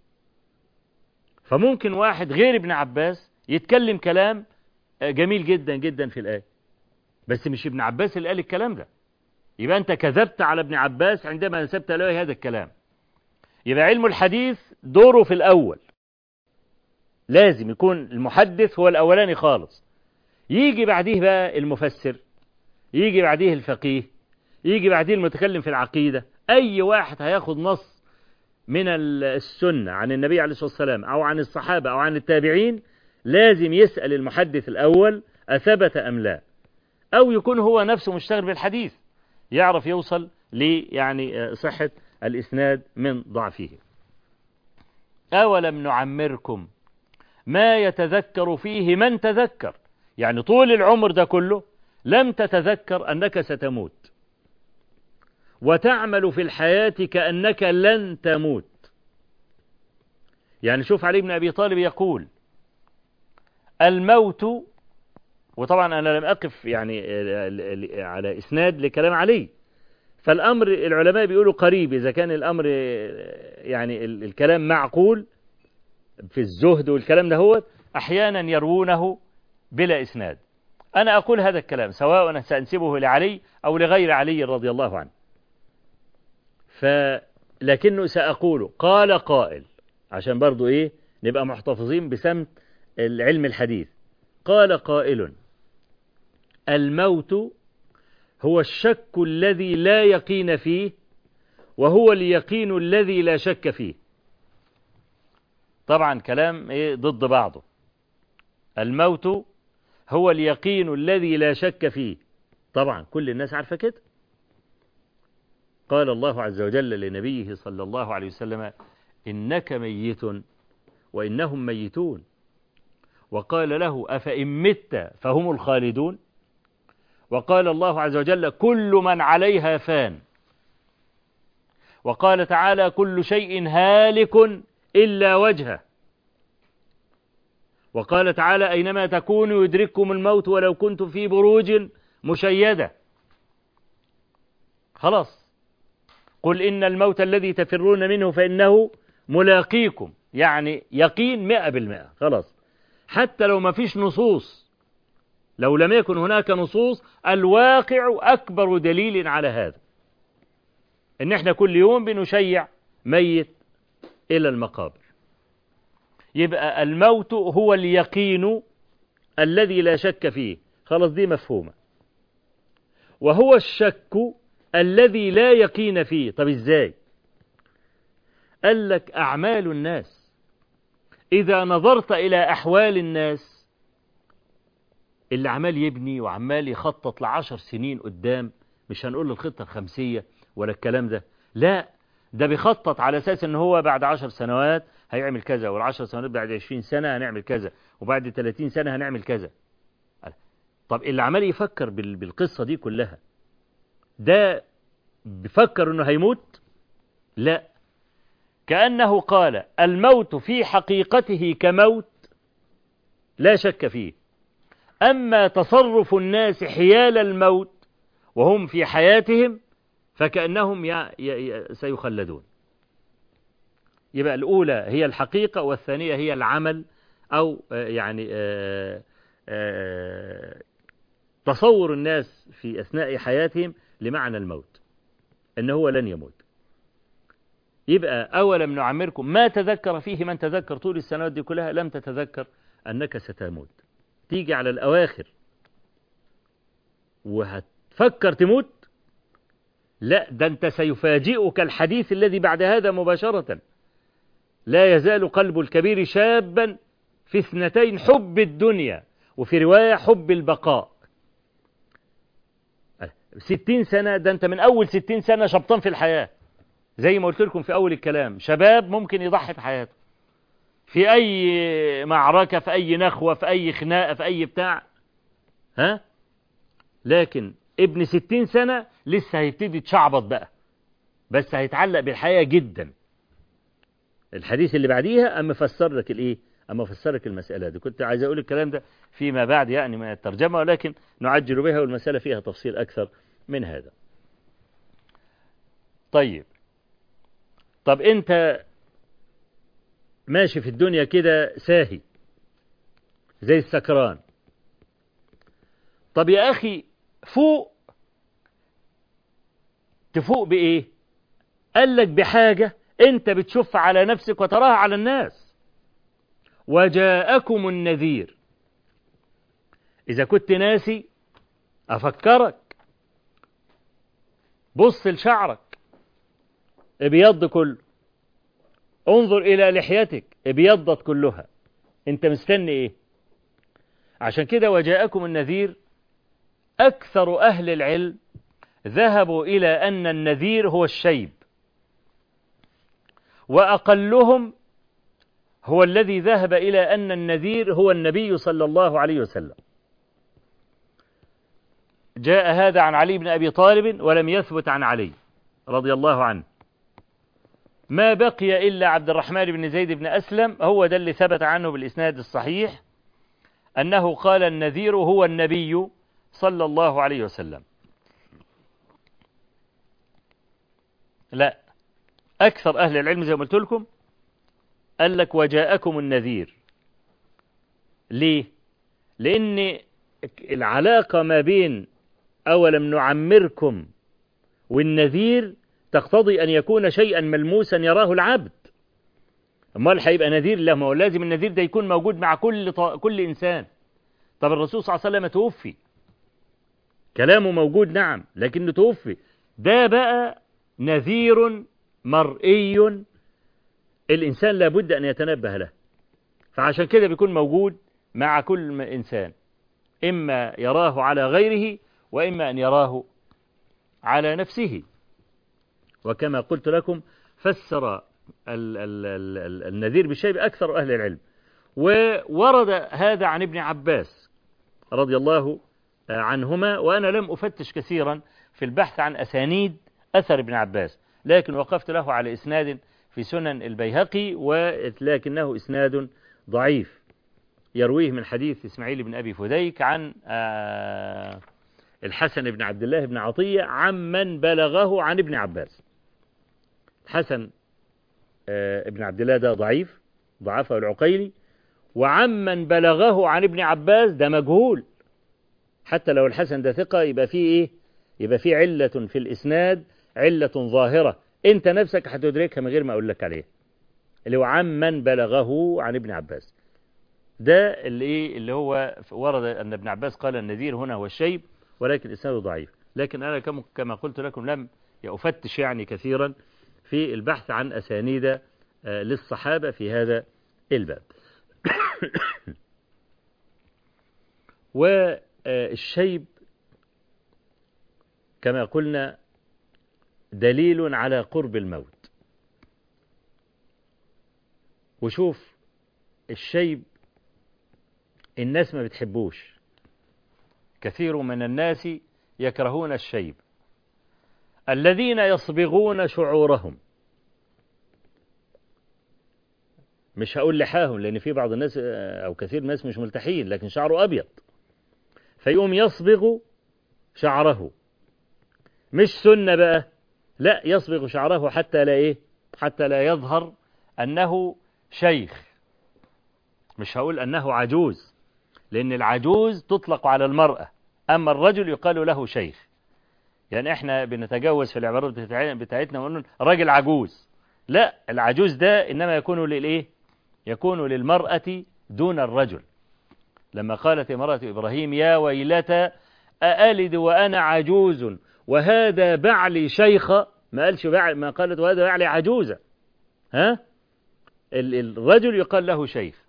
فممكن واحد غير ابن عباس يتكلم كلام جميل جدا جدا في الآية بس مش ابن عباس اللي قال الكلام ده يبقى أنت كذبت على ابن عباس عندما نسبت له هذا الكلام يبقى علم الحديث دوره في الأول لازم يكون المحدث هو الأولاني خالص يجي بعديه بقى المفسر يجي بعديه الفقيه يجي بعديه المتكلم في العقيدة أي واحد هياخد نص من السنة عن النبي عليه الصلاة والسلام أو عن الصحابة أو عن التابعين لازم يسأل المحدث الأول أثبت أم لا أو يكون هو نفسه مشتغل بالحديث يعرف يوصل ل يعني صحة الإسناد من ضعفه أولم نعمركم ما يتذكر فيه من تذكر يعني طول العمر ده كله لم تتذكر أنك ستموت وتعمل في الحياة كأنك لن تموت يعني شوف علي بن أبي طالب يقول الموت وطبعا أنا لم أقف يعني على إسناد لكلام علي فالأمر العلماء بيقولوا قريب إذا كان الأمر يعني الكلام معقول في الزهد والكلام ده هو أحيانا يروونه بلا إسناد أنا أقول هذا الكلام سواء سأنسبه لعلي أو لغير علي رضي الله عنه فلكنه سأقول قال قائل عشان برضو إيه نبقى محتفظين بسمت العلم الحديث قال قائل الموت هو الشك الذي لا يقين فيه وهو اليقين الذي لا شك فيه طبعا كلام إيه ضد بعضه الموت هو اليقين الذي لا شك فيه طبعا كل الناس عارفة كده قال الله عز وجل لنبيه صلى الله عليه وسلم إنك ميت وإنهم ميتون وقال له أفإن مت فهم الخالدون وقال الله عز وجل كل من عليها فان وقال تعالى كل شيء هالك إلا وجهه وقال تعالى أينما تكونوا يدرككم الموت ولو كنتم في بروج مشيدة خلاص قل إن الموت الذي تفرون منه فإنه ملاقيكم يعني يقين مئة بالمئة خلاص حتى لو ما فيش نصوص لو لم يكن هناك نصوص الواقع أكبر دليل على هذا إن إحنا كل يوم بنشيع ميت إلى المقابر يبقى الموت هو اليقين الذي لا شك فيه خلاص دي مفهومة وهو الشك الذي لا يقين فيه طب ازاي قال لك أعمال الناس إذا نظرت إلى أحوال الناس اللي عمال يبني وعمال يخطط لعشر سنين قدام مش هنقول الخطة الخمسية ولا الكلام ده لا ده بيخطط على أساس إن هو بعد عشر سنوات هيعمل كذا والعشر سنوات بعد عشرين سنة هنعمل كذا وبعد ثلاثين سنة هنعمل كذا طب اللي عمال يفكر بالقصة دي كلها ده بيفكر انه هيموت لا كأنه قال الموت في حقيقته كموت لا شك فيه أما تصرف الناس حيال الموت وهم في حياتهم فكأنهم ي... ي... سيخلدون يبقى الأولى هي الحقيقة والثانية هي العمل أو يعني تصور الناس في أثناء حياتهم لمعنى الموت أنه هو لن يموت يبقى أولم نعمركم ما تذكر فيه من تذكر طول السنوات دي كلها لم تتذكر أنك ستموت تيجي على الأواخر وهتفكر تموت لا ده أنت سيفاجئك الحديث الذي بعد هذا مباشرة لا يزال قلب الكبير شابا في اثنتين حب الدنيا وفي رواية حب البقاء ستين سنة ده أنت من أول ستين سنة شبطان في الحياة زي ما قلت لكم في أول الكلام شباب ممكن يضحي بحياته في أي معركة في أي نخوة في أي خناقة في أي بتاع ها لكن ابن ستين سنة لسه هيبتدي تشعبط بقى بس هيتعلق بالحياة جدا الحديث اللي بعديها أما فسر لك الإيه أما فسر لك المسألة دي كنت عايز أقول الكلام ده فيما بعد يعني من الترجمة ولكن نعجل بها والمسألة فيها تفصيل أكثر من هذا طيب طب أنت ماشي في الدنيا كده ساهي زي السكران طب يا أخي فوق تفوق بإيه قال لك بحاجة أنت بتشوف على نفسك وتراها على الناس وجاءكم النذير إذا كنت ناسي أفكرك بص لشعرك ابيض كله انظر إلى لحيتك ابيضت كلها أنت مستني إيه عشان كده وجاءكم النذير أكثر أهل العلم ذهبوا إلى أن النذير هو الشيب وأقلهم هو الذي ذهب إلى أن النذير هو النبي صلى الله عليه وسلم جاء هذا عن علي بن أبي طالب ولم يثبت عن علي رضي الله عنه ما بقي إلا عبد الرحمن بن زيد بن أسلم هو ده اللي ثبت عنه بالإسناد الصحيح أنه قال النذير هو النبي صلى الله عليه وسلم لا أكثر أهل العلم زي ما قلت لكم قال لك وجاءكم النذير ليه لأن العلاقة ما بين أولم نعمركم والنذير تقتضي أن يكون شيئا ملموسا يراه العبد امال هيبقى نذير لا ما هو لازم النذير ده يكون موجود مع كل ط... كل انسان طب الرسول صلى الله عليه وسلم توفي كلامه موجود نعم لكنه توفي ده بقى نذير مرئي الانسان لابد ان يتنبه له فعشان كده بيكون موجود مع كل انسان اما يراه على غيره واما ان يراه على نفسه وكما قلت لكم فسر ال ال ال النذير بالشيء أكثر أهل العلم وورد هذا عن ابن عباس رضي الله عنهما وأنا لم أفتش كثيرا في البحث عن أسانيد أثر ابن عباس لكن وقفت له على إسناد في سنن البيهقي ولكنه إسناد ضعيف يرويه من حديث إسماعيل بن أبي فديك عن الحسن بن عبد الله بن عطية عمن بلغه عن ابن عباس حسن ابن عبد الله ده ضعيف ضعفه العقيلي وعمن بلغه عن ابن عباس ده مجهول حتى لو الحسن ده ثقة يبقى فيه ايه يبقى فيه علة في الإسناد علة ظاهرة انت نفسك هتدركها من غير ما اقول لك عليها اللي هو عمن بلغه عن ابن عباس ده اللي ايه اللي هو ورد ان ابن عباس قال النذير هنا هو الشيب ولكن اسناده ضعيف لكن انا كما قلت لكم لم أفتش يعني كثيرا في البحث عن أسانيد للصحابة في هذا الباب والشيب كما قلنا دليل على قرب الموت وشوف الشيب الناس ما بتحبوش كثير من الناس يكرهون الشيب الذين يصبغون شعورهم مش هقول لحاهم لأن في بعض الناس أو كثير من الناس مش ملتحين لكن شعره أبيض فيقوم يصبغ شعره مش سنة بقى لا يصبغ شعره حتى لا إيه حتى لا يظهر أنه شيخ مش هقول أنه عجوز لأن العجوز تطلق على المرأة أما الرجل يقال له شيخ يعني احنا بنتجوز في العبارات بتاعتنا ونقول راجل عجوز لا العجوز ده إنما يكون للإيه يكون للمرأة دون الرجل لما قالت امرأة إبراهيم يا ويلتى أألد وأنا عجوز وهذا بعلي شيخة ما قالش بعل ما قالت وهذا بعلي عجوزة ها الرجل يقال له شيخ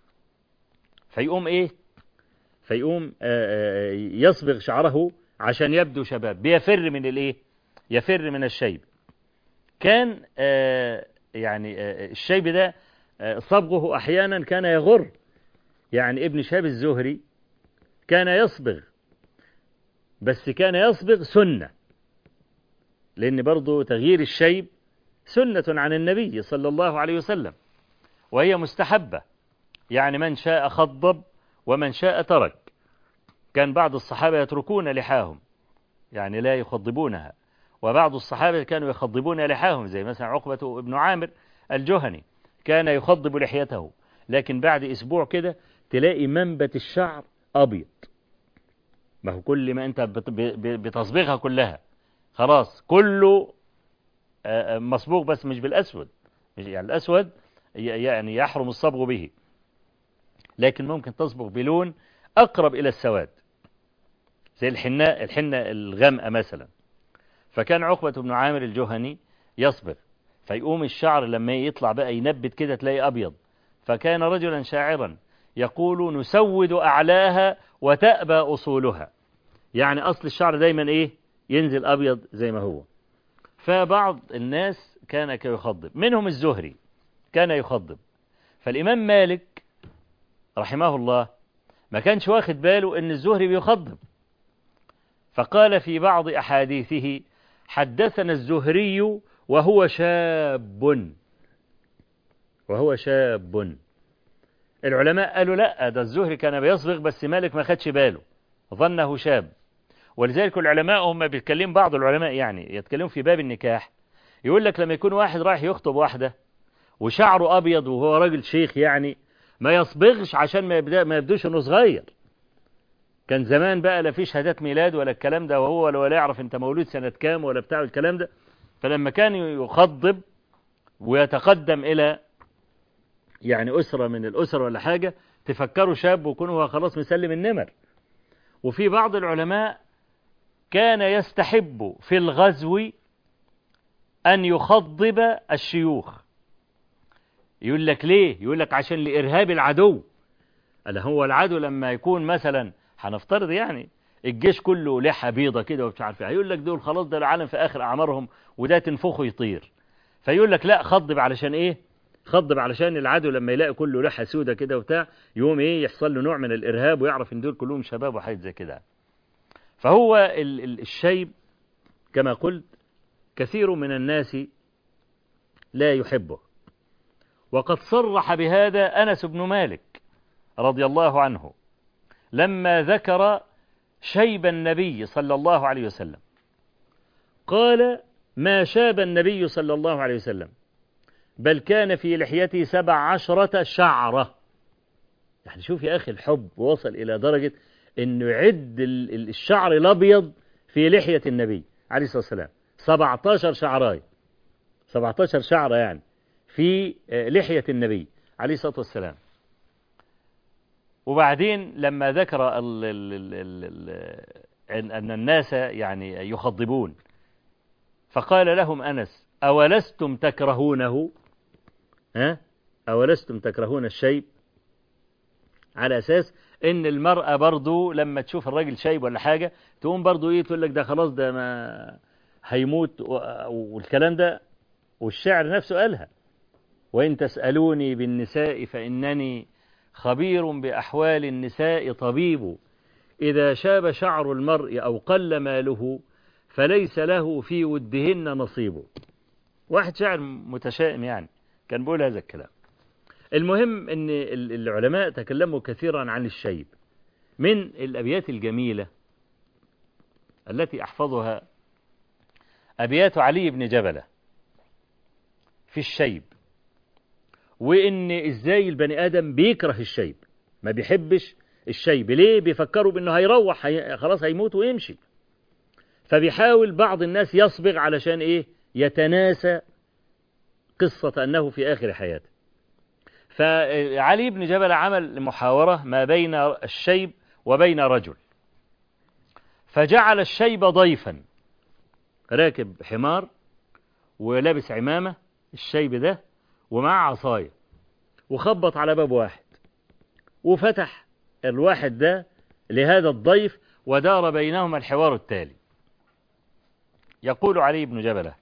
فيقوم ايه فيقوم يصبغ شعره عشان يبدو شباب بيفر من الايه يفر من الشيب كان يعني الشيب ده صبغه احيانا كان يغر يعني ابن شهاب الزهري كان يصبغ بس كان يصبغ سنة لأن برضو تغيير الشيب سنة عن النبي صلى الله عليه وسلم وهي مستحبة يعني من شاء خضب ومن شاء ترك كان بعض الصحابة يتركون لحاهم يعني لا يخضبونها وبعض الصحابة كانوا يخضبون لحاهم زي مثلا عقبة ابن عامر الجهني كان يخضب لحيته لكن بعد أسبوع كده تلاقي منبت الشعر أبيض ما هو كل ما أنت بتصبغها كلها خلاص كله مصبوغ بس مش بالأسود يعني الأسود يعني يحرم الصبغ به لكن ممكن تصبغ بلون أقرب إلى السواد زي الحناء الحنة الغامقة مثلا فكان عقبة بن عامر الجهني يصبغ فيقوم الشعر لما يطلع بقى ينبت كده تلاقي أبيض فكان رجلا شاعرا يقول نسود أعلاها وتأبى أصولها يعني أصل الشعر دايما إيه ينزل أبيض زي ما هو فبعض الناس كان يخضب منهم الزهري كان يخضب فالإمام مالك رحمه الله ما كانش واخد باله ان الزهري بيخضب فقال في بعض أحاديثه حدثنا الزهري وهو شاب وهو شاب العلماء قالوا لا ده الزهري كان بيصبغ بس مالك ما خدش باله ظنه شاب ولذلك العلماء هم بيتكلموا بعض العلماء يعني يتكلموا في باب النكاح يقول لك لما يكون واحد رايح يخطب واحدة وشعره أبيض وهو راجل شيخ يعني ما يصبغش عشان ما يبدأ ما يبدوش انه صغير كان زمان بقى لا في شهادات ميلاد ولا الكلام ده وهو ولا, ولا يعرف انت مولود سنة كام ولا بتاع الكلام ده فلما كان يخضب ويتقدم إلى يعني أسرة من الأسر ولا حاجة تفكروا شاب ويكون هو خلاص مسلم النمر وفي بعض العلماء كان يستحب في الغزو أن يخضب الشيوخ يقول لك ليه يقول لك عشان لإرهاب العدو قال هو العدو لما يكون مثلا هنفترض يعني الجيش كله لحى بيضة كده ومش عارف هيقول لك دول خلاص ده العالم في آخر أعمارهم وده تنفخه يطير فيقول لك لا خضب علشان إيه خضب علشان العدو لما يلاقي كله لحى سودة كده وبتاع يوم إيه يحصل له نوع من الإرهاب ويعرف إن دول كلهم شباب وحاجات زي كده فهو ال ال الشيب كما قلت كثير من الناس لا يحبه وقد صرح بهذا أنس بن مالك رضي الله عنه لما ذكر شيب النبي صلى الله عليه وسلم قال ما شاب النبي صلى الله عليه وسلم بل كان في لحيته سبع عشرة شعرة يعني شوف يا أخي الحب وصل إلى درجة أنه يعد الشعر الأبيض في لحية النبي عليه الصلاة والسلام 17 شعراية 17 شعرة يعني في لحية النبي عليه الصلاة والسلام وبعدين لما ذكر ال ال ال ال أن الناس يعني يخضبون فقال لهم أنس أولستم تكرهونه ها أولستم تكرهون الشيب على أساس إن المرأة برضو لما تشوف الراجل شيب ولا حاجة تقوم برضو إيه تقول لك ده خلاص ده ما هيموت والكلام ده والشعر نفسه قالها وإن تسألوني بالنساء فإنني خبير بأحوال النساء طبيب إذا شاب شعر المرء أو قل ماله فليس له في ودهن نصيب واحد شاعر متشائم يعني كان بيقول هذا الكلام المهم أن العلماء تكلموا كثيرا عن الشيب من الأبيات الجميلة التي أحفظها أبيات علي بن جبلة في الشيب وإن إزاي البني آدم بيكره الشيب ما بيحبش الشيب ليه بيفكروا بأنه هيروح هي... خلاص هيموت ويمشي فبيحاول بعض الناس يصبغ علشان إيه يتناسى قصة أنه في آخر حياته فعلي بن جبل عمل محاورة ما بين الشيب وبين رجل فجعل الشيب ضيفا راكب حمار ولابس عمامة الشيب ده ومعاه عصاية وخبط على باب واحد وفتح الواحد ده لهذا الضيف ودار بينهما الحوار التالي يقول علي بن جبلة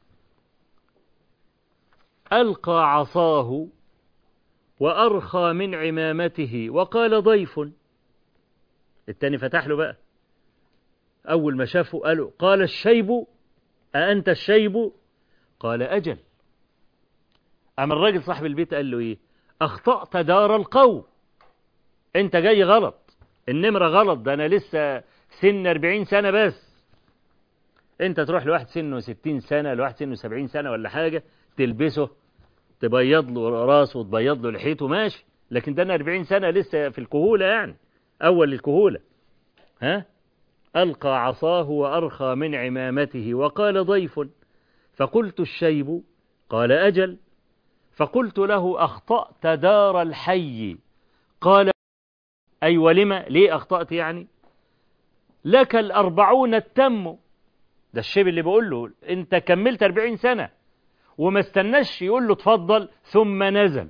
ألقى عصاه وأرخى من عمامته وقال ضيف التاني فتح له بقى أول ما شافه قالوا قال الشيب أأنت الشيب قال أجل أما الراجل صاحب البيت قال له إيه أخطأت دار القوم أنت جاي غلط النمرة غلط ده أنا لسه سن 40 سنة بس أنت تروح لواحد سنه 60 سنة لواحد سنه 70 سنة ولا حاجة تلبسه تبيض له راسه وتبيض له لحيته ماشي لكن ده أنا 40 سنة لسه في الكهولة يعني أول الكهولة ها ألقى عصاه وأرخى من عمامته وقال ضيف فقلت الشيب قال أجل فقلت له أخطأت دار الحي قال أي ولما ليه أخطأت يعني لك الأربعون التم ده الشيب اللي بقول له أنت كملت أربعين سنة وما استناش يقول له تفضل ثم نزل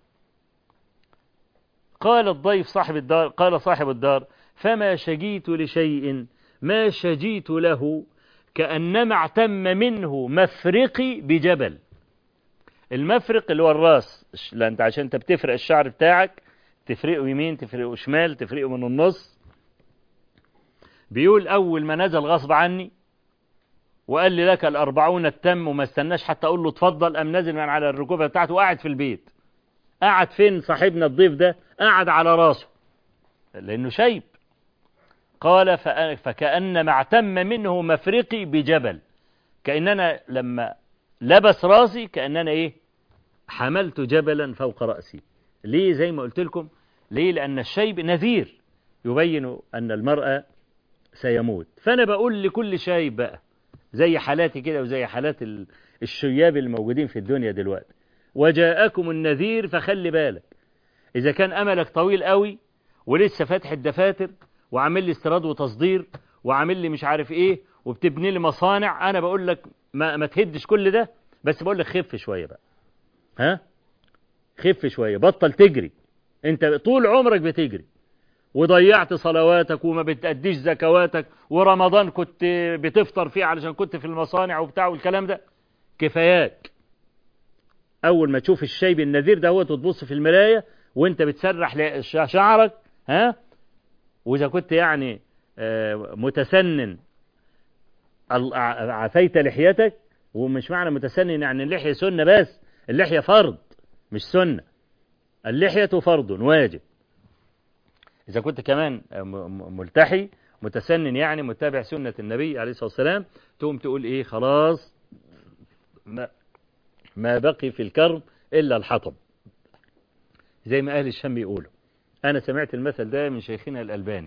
قال الضيف صاحب الدار قال صاحب الدار فما شجيت لشيء ما شجيت له كأنما اعتم منه مفرقي بجبل المفرق اللي هو الراس لا انت عشان انت بتفرق الشعر بتاعك تفرقه يمين تفرقه شمال تفرقه من النص بيقول اول ما نزل غصب عني وقال لي لك الأربعون التم وما استناش حتى أقول له اتفضل أم نازل من على الركوبة بتاعته وقاعد في البيت قعد فين صاحبنا الضيف ده قعد على راسه لأنه شيب قال فأ- فكأن ما اعتم منه مفرقي بجبل كأننا لما لبس راسي كأننا إيه حملت جبلا فوق رأسي ليه زي ما قلت لكم ليه لأن الشيب نذير يبين أن المرأة سيموت فأنا بقول لكل شايب بقى زي حالاتي كده وزي حالات ال- الشياب الموجودين في الدنيا دلوقتي وجاءكم النذير فخلي بالك إذا كان أملك طويل قوي ولسه فاتح الدفاتر وعامل لي استيراد وتصدير وعامل لي مش عارف إيه وبتبني لي مصانع أنا بقول لك ما, ما تهدش كل ده بس بقول لك خف شوية بقى ها خف شوية بطل تجري انت طول عمرك بتجري وضيعت صلواتك وما بتأديش زكواتك ورمضان كنت بتفطر فيه علشان كنت في المصانع وبتاع والكلام ده كفاياك اول ما تشوف الشيب النذير ده هو تبص في المراية وانت بتسرح ل- ش- شعرك ها واذا كنت يعني آه، متسنن ال- ع- عفيت لحيتك ومش معنى متسنن يعني اللحية سنة بس اللحية فرض مش سنة اللحية فرض واجب إذا كنت كمان م- م- ملتحي متسنن يعني متابع سنة النبي عليه الصلاة والسلام تقوم تقول إيه خلاص ما, ما بقي في الكرم إلا الحطب زي ما أهل الشام بيقولوا أنا سمعت المثل ده من شيخنا الألباني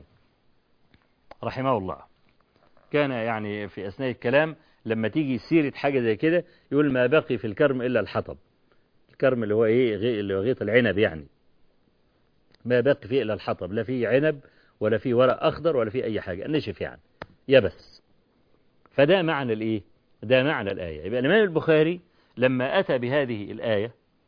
رحمه الله كان يعني في أثناء الكلام لما تيجي سيرة حاجة زي كده يقول ما بقي في الكرم إلا الحطب الكرم اللي هو إيه غي- اللي هو غيط العنب يعني ما باقي فيه إلا الحطب لا فيه عنب ولا فيه ورق أخضر ولا فيه أي حاجة نشف يعني يبس فده معنى الإيه ده معنى الآية يبقى الإمام البخاري لما أتى بهذه الآية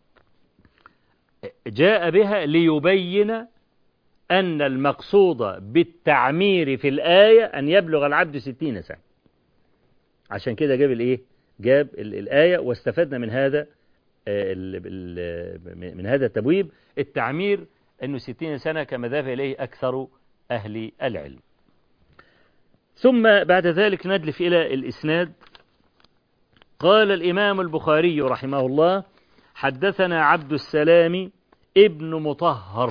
جاء بها ليبين أن المقصود بالتعمير في الآية أن يبلغ العبد ستين سنة عشان كده جاب الإيه جاب ال- الآية واستفدنا من هذا آه، ال- ال- من هذا التبويب التعمير أنه ستين سنة كما ذهب إليه أكثر أهل العلم ثم بعد ذلك ندلف إلى الإسناد قال الإمام البخاري رحمه الله حدثنا عبد السلام ابن مطهر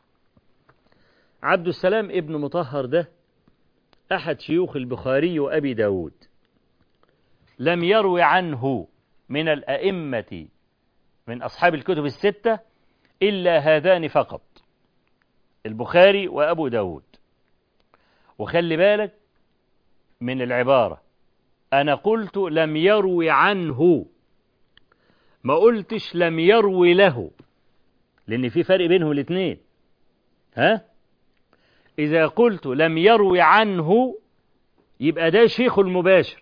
عبد السلام ابن مطهر ده أحد شيوخ البخاري وأبي داود لم يروي عنه من الأئمة من أصحاب الكتب الستة إلا هذان فقط البخاري وأبو داود وخلي بالك من العبارة أنا قلت لم يروي عنه ما قلتش لم يروي له لأن في فرق بينهم الاثنين ها إذا قلت لم يروي عنه يبقى ده شيخ المباشر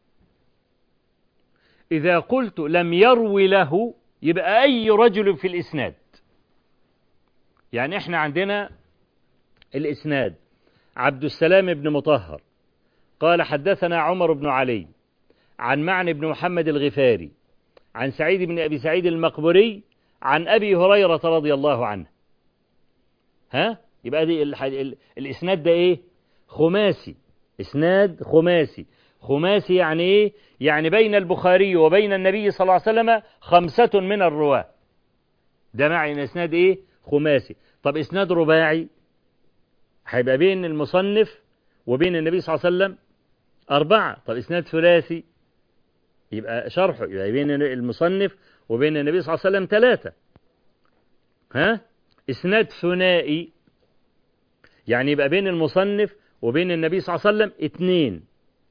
إذا قلت لم يروي له يبقى أي رجل في الإسناد يعني إحنا عندنا الإسناد عبد السلام بن مطهر قال حدثنا عمر بن علي عن معن بن محمد الغفاري عن سعيد بن أبي سعيد المقبري عن أبي هريرة رضي الله عنه ها يبقى دي الح... ال... الإسناد ده إيه خماسي إسناد خماسي خماسي يعني إيه يعني بين البخاري وبين النبي صلى الله عليه وسلم خمسة من الرواة ده معنى إسناد إيه خماسي طب إسناد رباعي هيبقى بين المصنف وبين النبي صلى الله عليه وسلم أربعة طب إسناد ثلاثي يبقى شرحه يبقى بين المصنف وبين النبي صلى الله عليه وسلم ثلاثة ها إسناد ثنائي يعني يبقى بين المصنف وبين النبي صلى الله عليه وسلم اثنين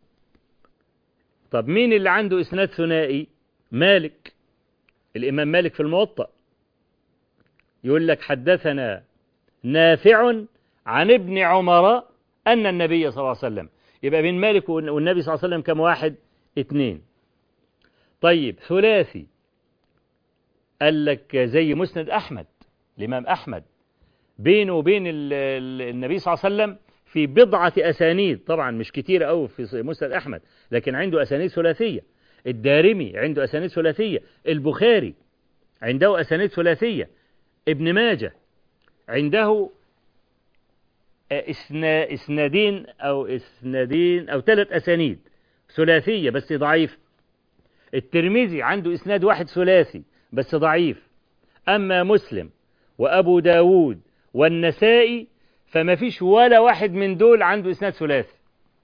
طب مين اللي عنده إسناد ثنائي مالك الإمام مالك في الموطأ يقول لك حدثنا نافع عن ابن عمر أن النبي صلى الله عليه وسلم يبقى بين مالك والنبي صلى الله عليه وسلم كم واحد اثنين طيب ثلاثي قال لك زي مسند أحمد الإمام أحمد بينه وبين النبي صلى الله عليه وسلم في بضعة أسانيد طبعا مش كتير أوي في مسند أحمد لكن عنده أسانيد ثلاثية الدارمي عنده أسانيد ثلاثية البخاري عنده أسانيد ثلاثية ابن ماجه عنده اسنا اسنادين أو اسنادين أو ثلاث أسانيد ثلاثية بس ضعيف الترمذي عنده إسناد واحد ثلاثي بس ضعيف أما مسلم وأبو داود والنسائي فما فيش ولا واحد من دول عنده إسناد ثلاثي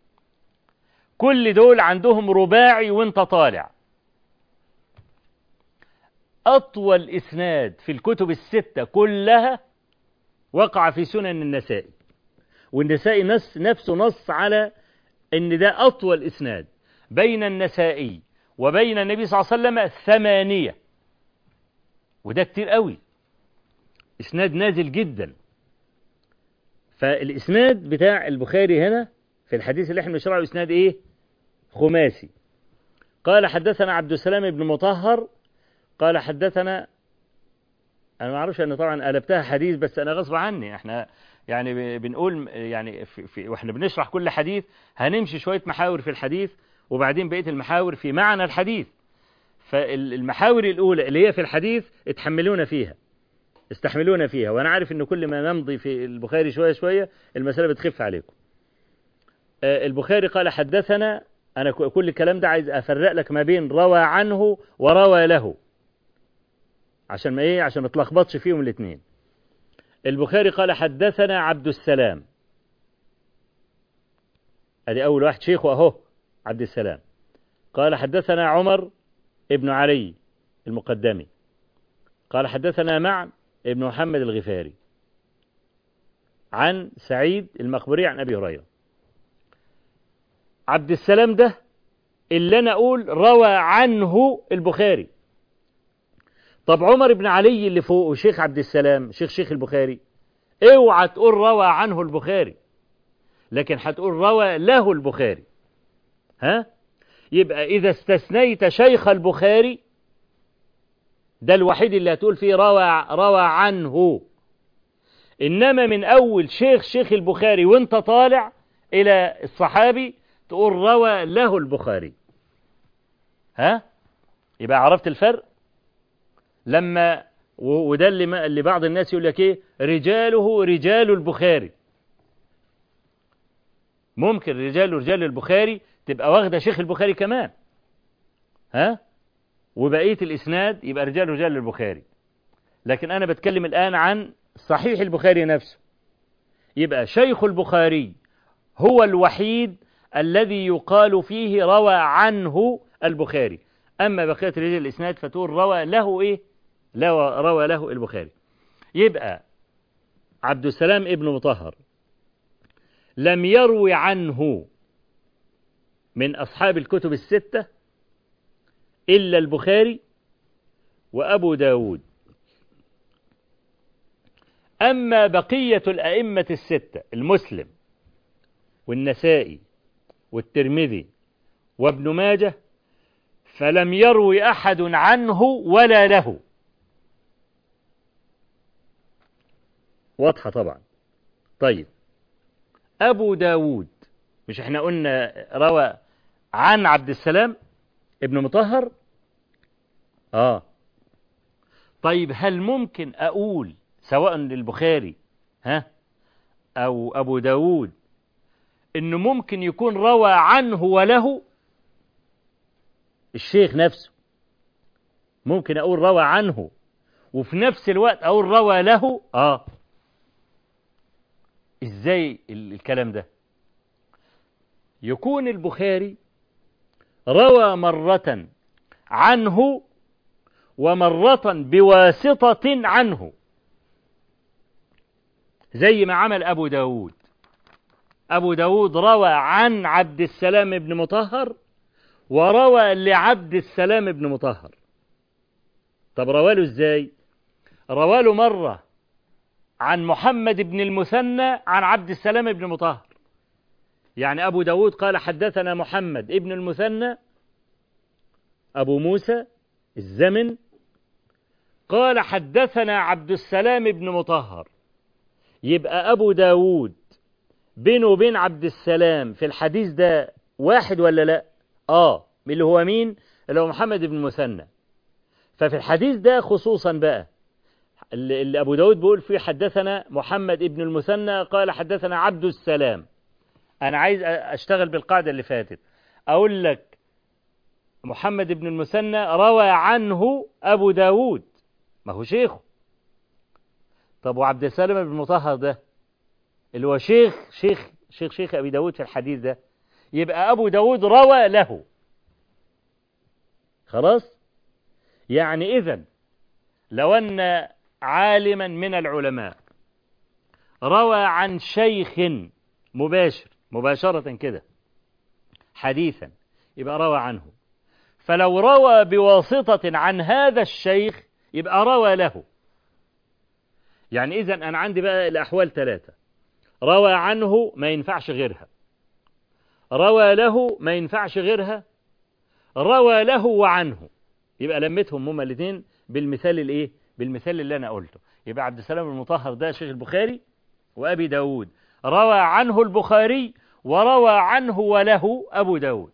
كل دول عندهم رباعي وانت طالع أطول إسناد في الكتب الستة كلها وقع في سنن النسائي والنسائي نص نفسه نص على ان ده اطول اسناد بين النسائي وبين النبي صلى الله عليه وسلم ثمانية وده كتير قوي اسناد نازل جدا فالاسناد بتاع البخاري هنا في الحديث اللي احنا بنشرحه اسناد ايه خماسي قال حدثنا عبد السلام بن مطهر قال حدثنا انا ما اعرفش ان طبعا قلبتها حديث بس انا غصب عني احنا يعني بنقول يعني في, في واحنا بنشرح كل حديث هنمشي شويه محاور في الحديث وبعدين بقيه المحاور في معنى الحديث فالمحاور الاولى اللي هي في الحديث اتحملونا فيها استحملونا فيها وانا عارف ان كل ما نمضي في البخاري شويه شويه المساله بتخف عليكم البخاري قال حدثنا انا كل الكلام ده عايز افرق لك ما بين روى عنه وروى له عشان ما ايه عشان ما تلخبطش فيهم الاثنين البخاري قال حدثنا عبد السلام ادي اول واحد شيخه اهو عبد السلام قال حدثنا عمر ابن علي المقدمي قال حدثنا معن ابن محمد الغفاري عن سعيد المقبري عن ابي هريره عبد السلام ده اللي انا اقول روى عنه البخاري طب عمر بن علي اللي فوقه شيخ عبد السلام شيخ شيخ البخاري اوعى تقول روى عنه البخاري لكن هتقول روى له البخاري ها يبقى إذا استثنيت شيخ البخاري ده الوحيد اللي هتقول فيه روى روى عنه إنما من أول شيخ شيخ البخاري وانت طالع إلى الصحابي تقول روى له البخاري ها يبقى عرفت الفرق لما وده اللي, ما اللي بعض الناس يقول لك ايه رجاله رجال البخاري ممكن رجال رجال البخاري تبقى واخده شيخ البخاري كمان ها وبقيه الاسناد يبقى رجال رجال البخاري لكن انا بتكلم الان عن صحيح البخاري نفسه يبقى شيخ البخاري هو الوحيد الذي يقال فيه روى عنه البخاري اما بقيه رجال الاسناد فتقول روى له ايه لا روى له البخاري يبقى عبد السلام ابن مطهر لم يروي عنه من أصحاب الكتب الستة إلا البخاري وأبو داود أما بقية الأئمة الستة المسلم والنسائي والترمذي وابن ماجه فلم يروي أحد عنه ولا له واضحة طبعا طيب أبو داود مش احنا قلنا روى عن عبد السلام ابن مطهر اه طيب هل ممكن أقول سواء للبخاري ها أو أبو داود إنه ممكن يكون روى عنه وله الشيخ نفسه ممكن أقول روى عنه وفي نفس الوقت أقول روى له آه ازاي الكلام ده يكون البخاري روى مرة عنه ومرة بواسطة عنه زي ما عمل أبو داود أبو داود روى عن عبد السلام بن مطهر وروى لعبد السلام بن مطهر طب رواله ازاي رواله مرة عن محمد بن المثنى عن عبد السلام بن مطهر يعني أبو داود قال حدثنا محمد ابن المثنى أبو موسى الزمن قال حدثنا عبد السلام بن مطهر يبقى أبو داود بينه وبين عبد السلام في الحديث ده واحد ولا لا آه اللي هو مين اللي هو محمد بن المثنى ففي الحديث ده خصوصا بقى اللي أبو داود بيقول فيه حدثنا محمد ابن المثنى قال حدثنا عبد السلام أنا عايز أشتغل بالقاعدة اللي فاتت أقول لك محمد بن المثنى روى عنه أبو داود ما هو شيخه طب وعبد السلام بن المطهر ده اللي هو شيخ شيخ شيخ شيخ أبي داود في الحديث ده يبقى أبو داود روى له خلاص يعني إذن لو أن عالما من العلماء روى عن شيخ مباشر مباشرة كده حديثا يبقى روى عنه فلو روى بواسطة عن هذا الشيخ يبقى روى له يعني إذا أنا عندي بقى الأحوال ثلاثة روى عنه ما ينفعش غيرها روى له ما ينفعش غيرها روى له وعنه يبقى لمتهم هما الاثنين بالمثال الايه بالمثال اللي انا قلته يبقى عبد السلام المطهر ده شيخ البخاري وابي داود روى عنه البخاري وروى عنه وله ابو داود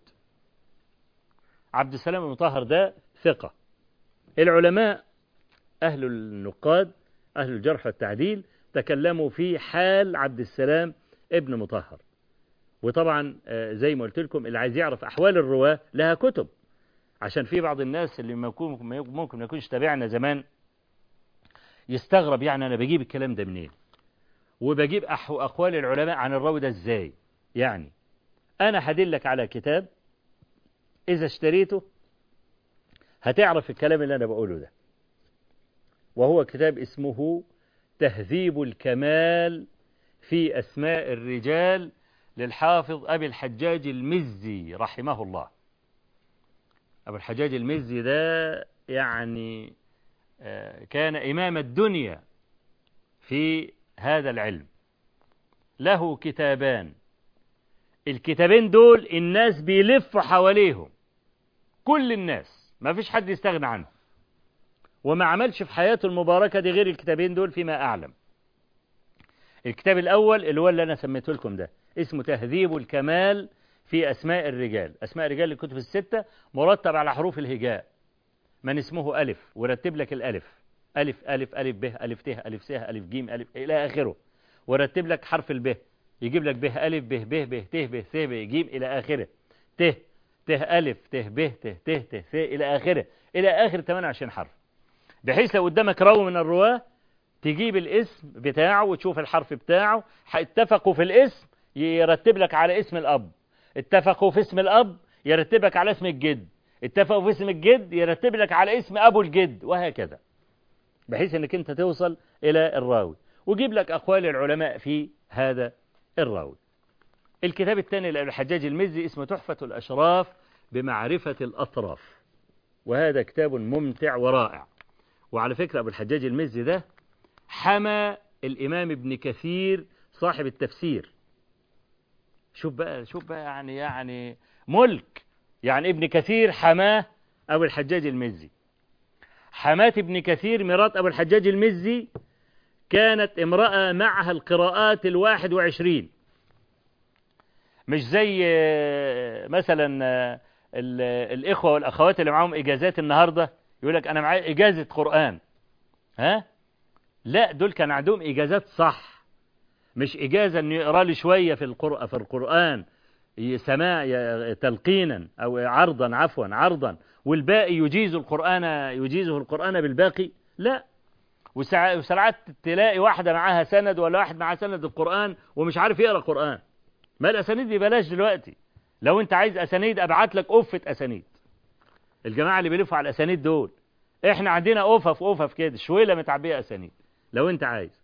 عبد السلام المطهر ده ثقة العلماء أهل النقاد أهل الجرح والتعديل تكلموا في حال عبد السلام ابن مطهر وطبعا زي ما قلت لكم اللي عايز يعرف أحوال الرواة لها كتب عشان في بعض الناس اللي ممكن ممكن ما يكونش تابعنا زمان يستغرب يعني أنا بجيب الكلام ده منين وبجيب أقوال العلماء عن الراوي ده إزاي يعني أنا هدلك على كتاب إذا اشتريته هتعرف الكلام اللي أنا بقوله ده وهو كتاب اسمه تهذيب الكمال في أسماء الرجال للحافظ أبي الحجاج المزي رحمه الله أبو الحجاج المزي ده يعني كان إمام الدنيا في هذا العلم له كتابان الكتابين دول الناس بيلفوا حواليهم كل الناس ما فيش حد يستغنى عنه وما عملش في حياته المباركة دي غير الكتابين دول فيما أعلم الكتاب الأول اللي هو اللي أنا سميته لكم ده اسمه تهذيب الكمال في أسماء الرجال أسماء الرجال الكتب الستة مرتب على حروف الهجاء من اسمه ألف ورتب لك الألف ألف ألف ألف به ألف ته ألف سه ألف جيم ألف إلى آخره ورتب لك حرف البه يجيب لك به ألف به به به ته به ث به جيم إلى آخره ته ته ألف ته به ته ته ته ث إلى آخره إلى آخر 28 حرف بحيث لو قدامك راوي من الرواة تجيب الاسم بتاعه وتشوف الحرف بتاعه اتفقوا في الاسم يرتب لك على اسم الأب اتفقوا في اسم الأب يرتبك على اسم الجد اتفقوا في اسم الجد يرتب لك على اسم أبو الجد وهكذا بحيث انك انت توصل إلى الراوي وجيب لك أقوال العلماء في هذا الراوي الكتاب الثاني للحجاج المزي اسمه تحفة الأشراف بمعرفة الأطراف وهذا كتاب ممتع ورائع وعلى فكرة أبو الحجاج المزي ده حمى الإمام ابن كثير صاحب التفسير شوف بقى شوف بقى يعني يعني ملك يعني ابن كثير حماه أبو الحجاج المزي حماة ابن كثير مرات أبو الحجاج المزي كانت امرأة معها القراءات الواحد وعشرين مش زي مثلا الإخوة والأخوات اللي معاهم إجازات النهاردة يقول لك أنا معايا إجازة قرآن ها لا دول كان عندهم إجازات صح مش إجازة إنه يقرأ لي شوية في القرآن في القرآن سماع تلقينا أو عرضا عفوا عرضا والباقي يجيز القرآن يجيزه القرآن بالباقي لا وساعات تلاقي واحدة معاها سند ولا واحد معاه سند القرآن ومش عارف يقرأ قرآن ما الأسانيد دي بلاش دلوقتي لو أنت عايز أسانيد أبعت لك أفة أسانيد الجماعة اللي بيلفوا على الأسانيد دول إحنا عندنا أفف أفف كده شويلة متعبية أسانيد لو أنت عايز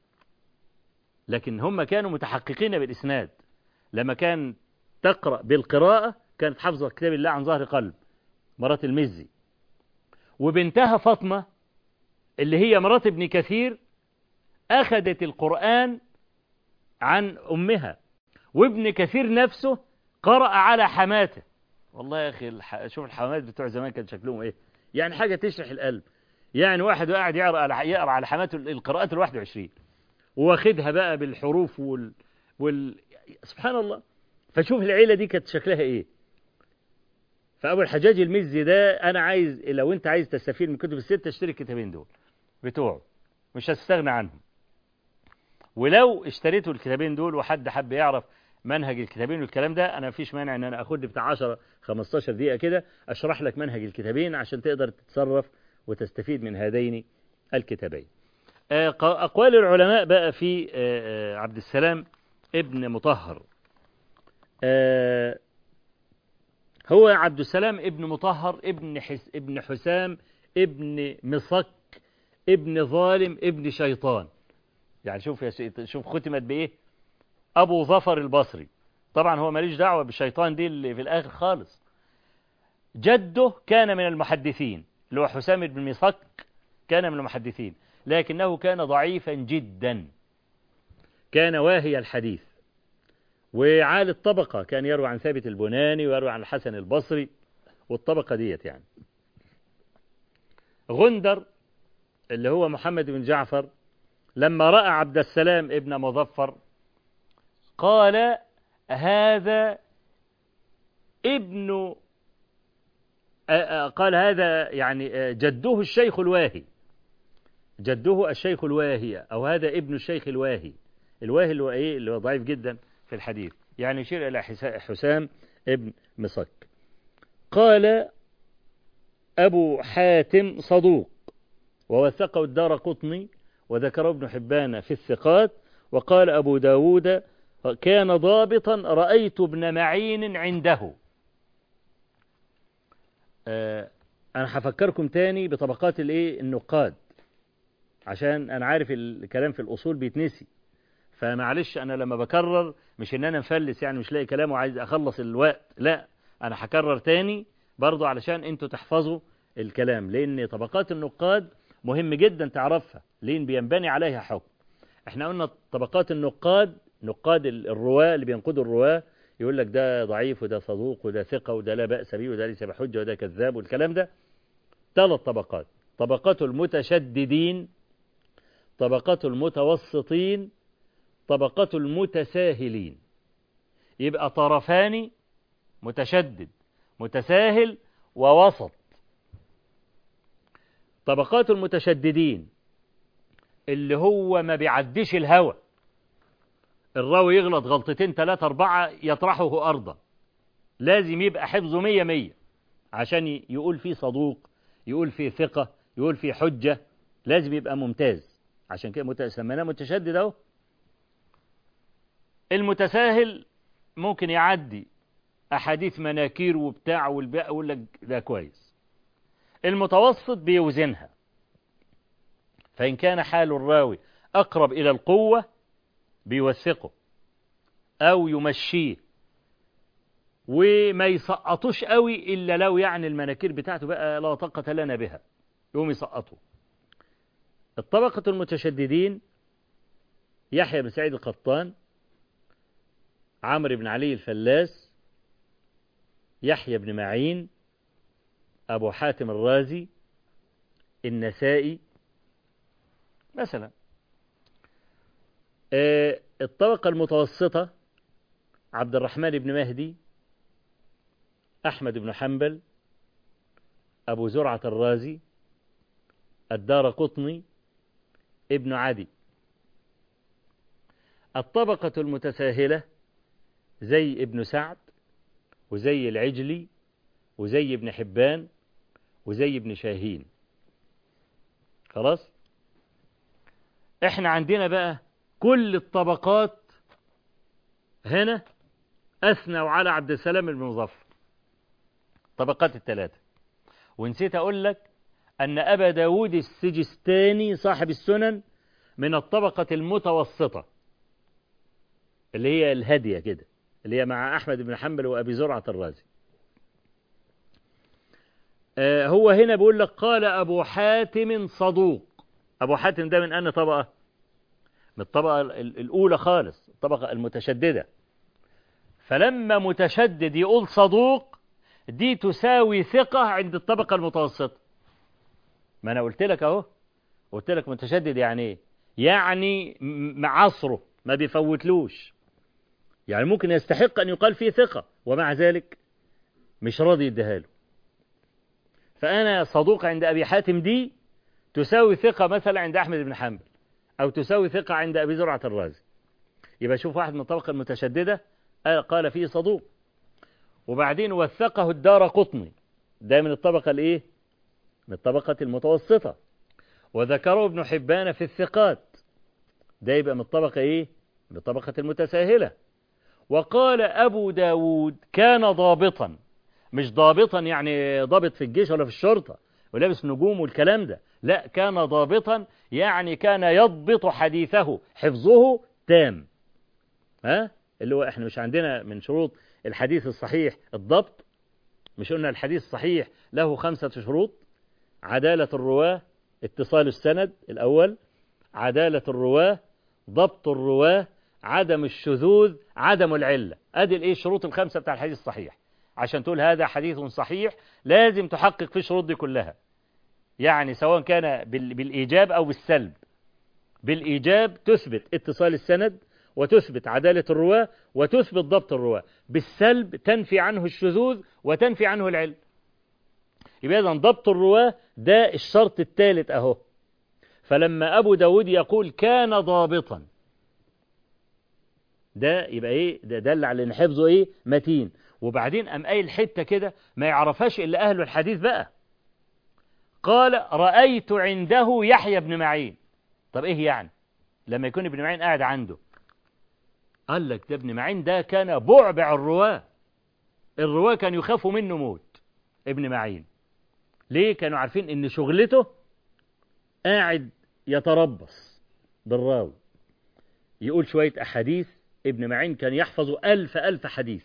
لكن هم كانوا متحققين بالإسناد لما كان تقرأ بالقراءة كانت حافظة كتاب الله عن ظهر قلب مرات المزي وبنتها فاطمة اللي هي مرات ابن كثير أخذت القرآن عن أمها وابن كثير نفسه قرأ على حماته والله يا أخي الح... شوف الحمات بتوع زمان كان شكلهم إيه يعني حاجة تشرح القلب يعني واحد قاعد يقرأ على يقرأ على حماته القراءات الواحد وعشرين واخدها بقى بالحروف وال... وال... سبحان الله فشوف العيلة دي كانت شكلها إيه فأبو الحجاج المزي ده أنا عايز لو أنت عايز تستفيد من كتب الستة اشتري الكتابين دول بتوعه مش هتستغنى عنهم ولو اشتريتوا الكتابين دول وحد حب يعرف منهج الكتابين والكلام ده انا مفيش مانع ان انا اخد بتاع 10 15 دقيقه كده اشرح لك منهج الكتابين عشان تقدر تتصرف وتستفيد من هذين الكتابين آه، ق- اقوال العلماء بقى في آه، آه، عبد السلام ابن مطهر آه، هو عبد السلام ابن مطهر ابن حس ابن حسام ابن مصك ابن ظالم ابن شيطان يعني شوف يا سيد شوف ختمت بايه ابو ظفر البصري طبعا هو ماليش دعوه بالشيطان دي اللي في الاخر خالص جده كان من المحدثين اللي هو حسام بن مصك كان من المحدثين لكنه كان ضعيفا جدا كان واهي الحديث وعالي الطبقة كان يروي عن ثابت البناني ويروي عن الحسن البصري والطبقة ديت يعني غندر اللي هو محمد بن جعفر لما رأى عبد السلام ابن مظفر قال هذا ابن آه، آه، قال هذا يعني آه، جده الشيخ الواهي جده الشيخ الواهي أو هذا ابن الشيخ الواهي الواهي اللي هو إيه اللي هو ضعيف جدا في الحديث يعني يشير إلى حسا- حسام ابن مصك قال أبو حاتم صدوق ووثقه الدار قطني وذكره ابن حبان في الثقات وقال أبو داود كان ضابطا رأيت ابن معين عنده آه، أنا هفكركم تاني بطبقات الإيه النقاد عشان أنا عارف الكلام في الأصول بيتنسي فمعلش أنا لما بكرر مش إن أنا مفلس يعني مش لاقي كلام وعايز أخلص الوقت لا أنا هكرر تاني برضو علشان أنتوا تحفظوا الكلام لأن طبقات النقاد مهم جدا تعرفها لين بينبني عليها حكم احنا قلنا طبقات النقاد نقاد ال- الرواة اللي بينقدوا الرواة يقول لك ده ضعيف وده صدوق وده ثقة وده لا بأس به وده ليس بحجة وده كذاب والكلام ده ثلاث طبقات طبقات المتشددين طبقات المتوسطين طبقات المتساهلين يبقى طرفان متشدد متساهل ووسط طبقات المتشددين اللي هو ما بيعديش الهوى الراوي يغلط غلطتين ثلاثة أربعة يطرحه أرضا لازم يبقى حفظه مية مية عشان ي- يقول فيه صدوق يقول فيه ثقة يقول فيه حجة لازم يبقى ممتاز عشان كده مت- سميناه متشدد أهو المتساهل ممكن يعدي أحاديث مناكير وبتاع والباقي يقول لك ده كويس المتوسط بيوزنها فإن كان حال الراوي أقرب إلى القوة بيوثقه أو يمشيه وما يسقطوش قوي إلا لو يعني المناكير بتاعته بقى لا طاقة لنا بها يقوم يسقطه الطبقة المتشددين يحيى بن سعيد القطان عمرو بن علي الفلاس يحيى بن معين أبو حاتم الرازي النسائي مثلا آه، الطبقة المتوسطة عبد الرحمن بن مهدي أحمد بن حنبل أبو زرعة الرازي الدار قطني ابن عدي الطبقة المتساهلة زي ابن سعد وزي العجلي وزي ابن حبان وزي ابن شاهين خلاص احنا عندنا بقى كل الطبقات هنا اثنوا على عبد السلام بن مظفر طبقات الثلاثة ونسيت اقول لك ان ابا داود السجستاني صاحب السنن من الطبقة المتوسطة اللي هي الهادية كده اللي هي مع احمد بن حنبل وابي زرعة الرازي آه، هو هنا بيقول لك قال أبو حاتم صدوق أبو حاتم ده من أن طبقة من الطبقة ال- الأولى خالص الطبقة المتشددة فلما متشدد يقول صدوق دي تساوي ثقة عند الطبقة المتوسطة ما أنا قلت لك أهو قلت لك متشدد يعني إيه يعني م- معصره ما بيفوتلوش يعني ممكن يستحق أن يقال فيه ثقة ومع ذلك مش راضي يديها له فأنا صدوق عند أبي حاتم دي تساوي ثقة مثلا عند أحمد بن حنبل أو تساوي ثقة عند أبي زرعة الرازي يبقى شوف واحد من الطبقة المتشددة قال فيه صدوق وبعدين وثقه الدار قطني ده من الطبقة الايه من الطبقة المتوسطة وذكره ابن حبان في الثقات ده يبقى من الطبقة ايه من الطبقة المتساهلة وقال أبو داود كان ضابطا مش ضابطا يعني ضابط في الجيش ولا في الشرطة ولابس نجوم والكلام ده لا كان ضابطا يعني كان يضبط حديثه حفظه تام ها اللي هو احنا مش عندنا من شروط الحديث الصحيح الضبط مش قلنا الحديث الصحيح له خمسة شروط عدالة الرواة اتصال السند الأول عدالة الرواة ضبط الرواة عدم الشذوذ عدم العلة ادي الايه الشروط الخمسة بتاع الحديث الصحيح عشان تقول هذا حديث صحيح لازم تحقق في الشروط دي كلها يعني سواء كان بالإيجاب أو بالسلب بالإيجاب تثبت اتصال السند وتثبت عدالة الرواة وتثبت ضبط الرواة بالسلب تنفي عنه الشذوذ وتنفي عنه العلم يبقى إذن ضبط الرواة ده الشرط الثالث أهو فلما أبو داود يقول كان ضابطا ده يبقى إيه ده دل على إن حفظه إيه متين وبعدين أم قايل حتة كده ما يعرفهاش إلا أهل الحديث بقى قال رأيت عنده يحيى بن معين طب إيه يعني لما يكون ابن معين قاعد عنده قال لك ده ابن معين ده كان بعبع الرواة الرواة كان يخافوا منه موت ابن معين ليه كانوا عارفين ان شغلته قاعد يتربص بالراوي يقول شوية أحاديث ابن معين كان يحفظ ألف ألف حديث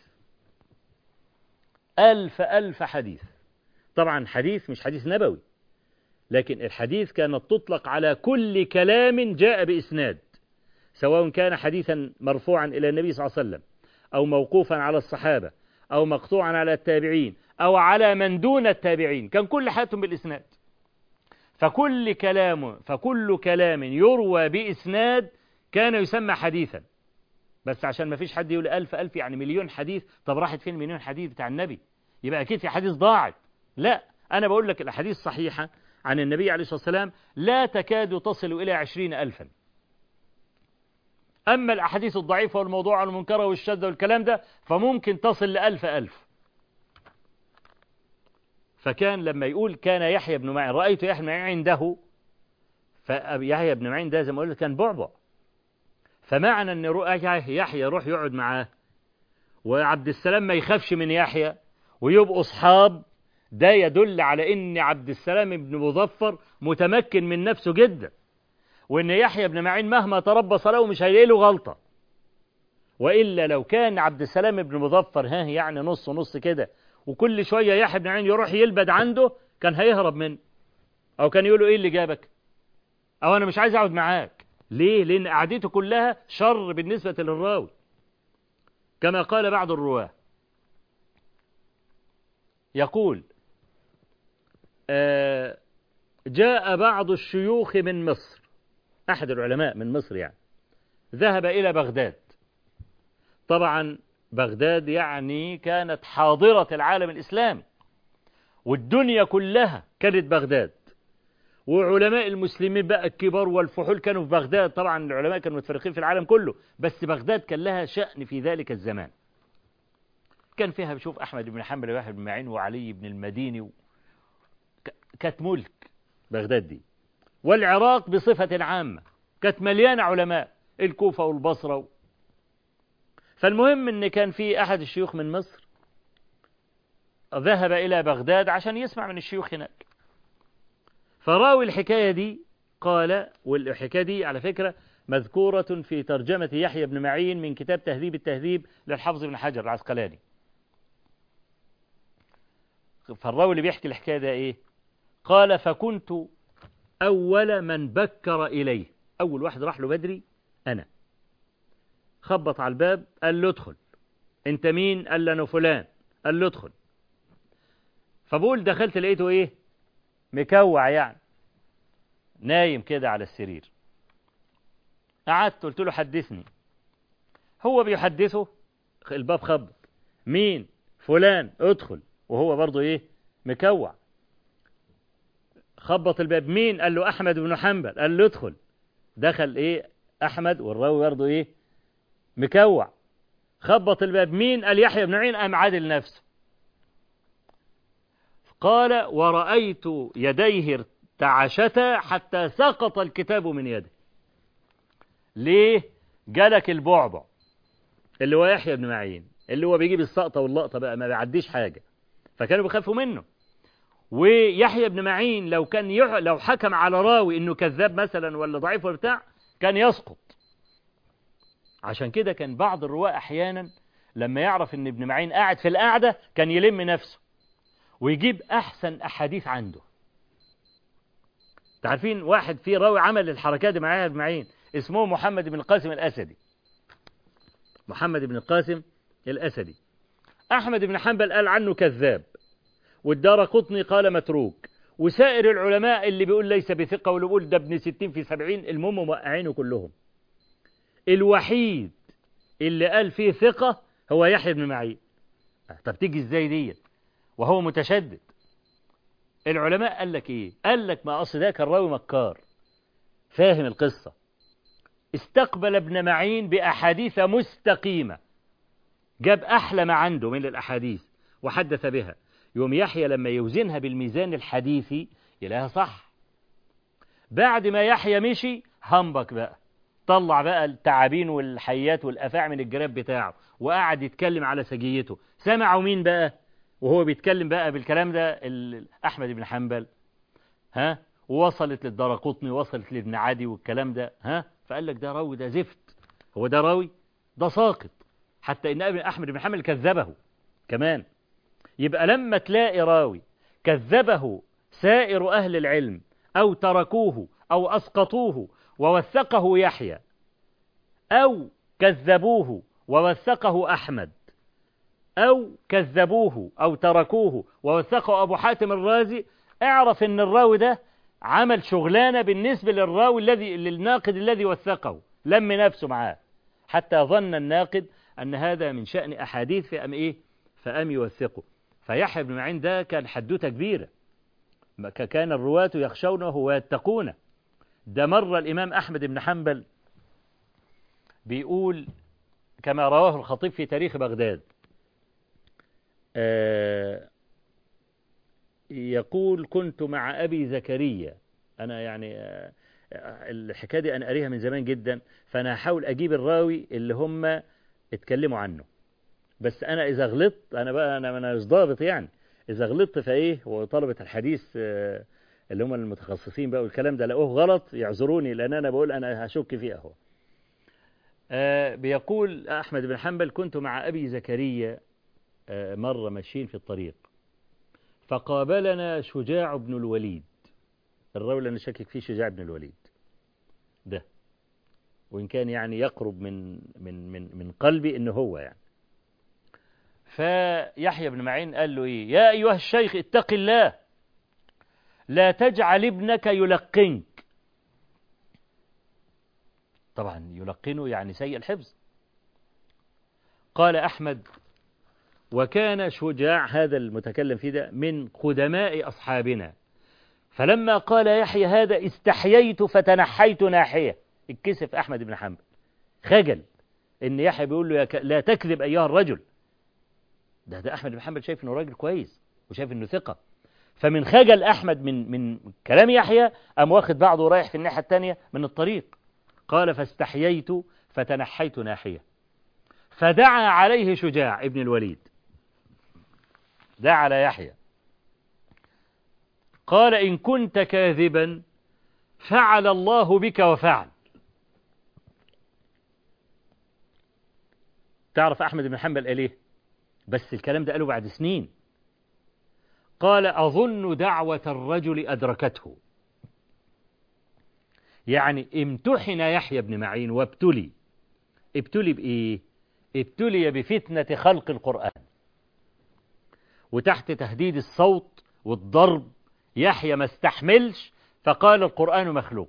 ألف ألف حديث طبعا حديث مش حديث نبوي لكن الحديث كانت تطلق على كل كلام جاء بإسناد سواء كان حديثا مرفوعا إلى النبي صلى الله عليه وسلم أو موقوفا على الصحابة أو مقطوعا على التابعين أو على من دون التابعين كان كل حياتهم بالإسناد فكل كلام فكل كلام يروى بإسناد كان يسمى حديثا بس عشان ما فيش حد يقول ألف ألف يعني مليون حديث طب راحت فين مليون حديث بتاع النبي يبقى أكيد في حديث ضاعت لا أنا بقول لك الأحاديث الصحيحة عن النبي عليه الصلاة والسلام لا تكاد تصل إلى عشرين ألفا أما الأحاديث الضعيفة والموضوع والمنكرة والشاذة والكلام ده فممكن تصل لألف ألف فكان لما يقول كان يحيى بن معين رأيت يحيى بن معين عنده فيحيى بن معين ده زي ما قلت كان بعبع فمعنى ان يحيى يروح يقعد معاه وعبد السلام ما يخافش من يحيى ويبقوا اصحاب ده يدل على ان عبد السلام بن مظفر متمكن من نفسه جدا وان يحيى بن معين مهما تربص له مش هيلاقي له غلطه والا لو كان عبد السلام بن مظفر ها يعني نص نص كده وكل شويه يحيى بن معين يروح يلبد عنده كان هيهرب منه او كان يقول له ايه اللي جابك او انا مش عايز اقعد معاك ليه لان قعدته كلها شر بالنسبه للراوي كما قال بعض الرواه يقول آه جاء بعض الشيوخ من مصر أحد العلماء من مصر يعني ذهب إلى بغداد طبعا بغداد يعني كانت حاضرة العالم الإسلامي والدنيا كلها كانت بغداد وعلماء المسلمين بقى الكبار والفحول كانوا في بغداد طبعا العلماء كانوا متفرقين في العالم كله بس بغداد كان لها شأن في ذلك الزمان كان فيها بشوف أحمد بن حنبل وواحد بن معين وعلي بن المديني و... كانت ملك بغداد دي والعراق بصفة عامة كانت مليانة علماء الكوفة والبصرة و... فالمهم ان كان في احد الشيوخ من مصر ذهب الى بغداد عشان يسمع من الشيوخ هناك فراوي الحكاية دي قال والحكاية دي على فكرة مذكورة في ترجمة يحيى بن معين من كتاب تهذيب التهذيب للحافظ بن حجر العسقلاني فالراوي اللي بيحكي الحكاية ده ايه قال فكنت أول من بكر إليه أول واحد راح له بدري أنا خبط على الباب قال له ادخل انت مين قال له انا فلان قال له ادخل فبقول دخلت لقيته ايه مكوع يعني نايم كده على السرير قعدت قلت له حدثني هو بيحدثه الباب خبط مين فلان ادخل وهو برضه ايه مكوع خبط الباب مين قال له احمد بن حنبل قال له ادخل دخل ايه احمد والراوي برضه ايه مكوع خبط الباب مين قال يحيى بن معين قام عادل نفسه قال ورأيت يديه ارتعشتا حتى سقط الكتاب من يده ليه جالك البعبع اللي هو يحيى بن معين اللي هو بيجيب السقطة واللقطة بقى ما بيعديش حاجة فكانوا بيخافوا منه ويحيى بن معين لو كان يح... لو حكم على راوي انه كذاب مثلا ولا ضعيف ولا بتاع كان يسقط عشان كده كان بعض الرواة احيانا لما يعرف ان ابن معين قاعد في القعدة كان يلم نفسه ويجيب احسن احاديث عنده تعرفين واحد في راوي عمل الحركات دي معايا ابن معين اسمه محمد بن القاسم الاسدي محمد بن القاسم الاسدي احمد بن حنبل قال عنه كذاب والدار قطني قال متروك وسائر العلماء اللي بيقول ليس بثقة واللي بيقول ده ابن ستين في سبعين المهم موقعينه كلهم الوحيد اللي قال فيه ثقة هو يحيى بن معين طب تيجي ازاي ديت وهو متشدد العلماء قال لك ايه قال لك ما اصل ده كان راوي مكار فاهم القصة استقبل ابن معين بأحاديث مستقيمة جاب أحلى ما عنده من الأحاديث وحدث بها يوم يحيى لما يوزنها بالميزان الحديثي يلاقيها صح بعد ما يحيى مشي همبك بقى طلع بقى التعابين والحيات والأفاع من الجراب بتاعه وقعد يتكلم على سجيته سمعوا مين بقى وهو بيتكلم بقى بالكلام ده ال- أحمد بن حنبل ها ووصلت للدرقطني وصلت لابن عدي والكلام ده ها فقال لك ده راوي ده زفت هو ده راوي ده ساقط حتى ان ابن احمد بن حنبل كذبه كمان يبقى لما تلاقي راوي كذبه سائر اهل العلم او تركوه او اسقطوه ووثقه يحيى او كذبوه ووثقه احمد او كذبوه او تركوه ووثقه ابو حاتم الرازي اعرف ان الراوي ده عمل شغلانه بالنسبه للراوي الذي للناقد الذي وثقه لم نفسه معاه حتى ظن الناقد ان هذا من شان احاديث فام ايه فام يوثقه فيحيى بن معين ده كان حدوته كبيره ما ك- كان الرواة يخشونه ويتقونه ده مر الامام احمد بن حنبل بيقول كما رواه الخطيب في تاريخ بغداد آه يقول كنت مع أبي زكريا أنا يعني آه، آه، الحكاية دي أنا قاريها من زمان جدا فأنا هحاول أجيب الراوي اللي هم اتكلموا عنه بس أنا إذا غلطت أنا بقى أنا أنا مش ضابط يعني إذا غلطت فإيه وطلبة الحديث آه، اللي هم المتخصصين بقى والكلام ده لقوه غلط يعذروني لأن أنا بقول أنا هشك فيه أهو آه، بيقول أحمد بن حنبل كنت مع أبي زكريا آه، مرة ماشيين في الطريق فقابلنا شجاع بن الوليد الراوي اللي انا شاكك فيه شجاع بن الوليد ده وان كان يعني يقرب من من من من قلبي انه هو يعني فيحيى بن معين قال له ايه يا ايها الشيخ اتق الله لا تجعل ابنك يلقنك طبعا يلقنه يعني سيء الحفظ قال احمد وكان شجاع هذا المتكلم فيه ده من قدماء أصحابنا فلما قال يحيى هذا استحييت فتنحيت ناحية اتكسف أحمد بن حنبل خجل إن يحيى بيقول له يا ك... لا تكذب أيها الرجل ده ده أحمد بن حنبل شايف إنه راجل كويس وشايف إنه ثقة فمن خجل أحمد من من كلام يحيى قام واخد بعضه ورايح في الناحية الثانية من الطريق قال فاستحييت فتنحيت ناحية فدعا عليه شجاع ابن الوليد دعا على يحيى قال إن كنت كاذبا فعل الله بك وفعل تعرف أحمد بن حنبل قال إيه بس الكلام ده قاله بعد سنين قال أظن دعوة الرجل أدركته يعني امتحن يحيى بن معين وابتلي ابتلي بإيه ابتلي بفتنة خلق القرآن وتحت تهديد الصوت والضرب يحيى ما استحملش فقال القرآن مخلوق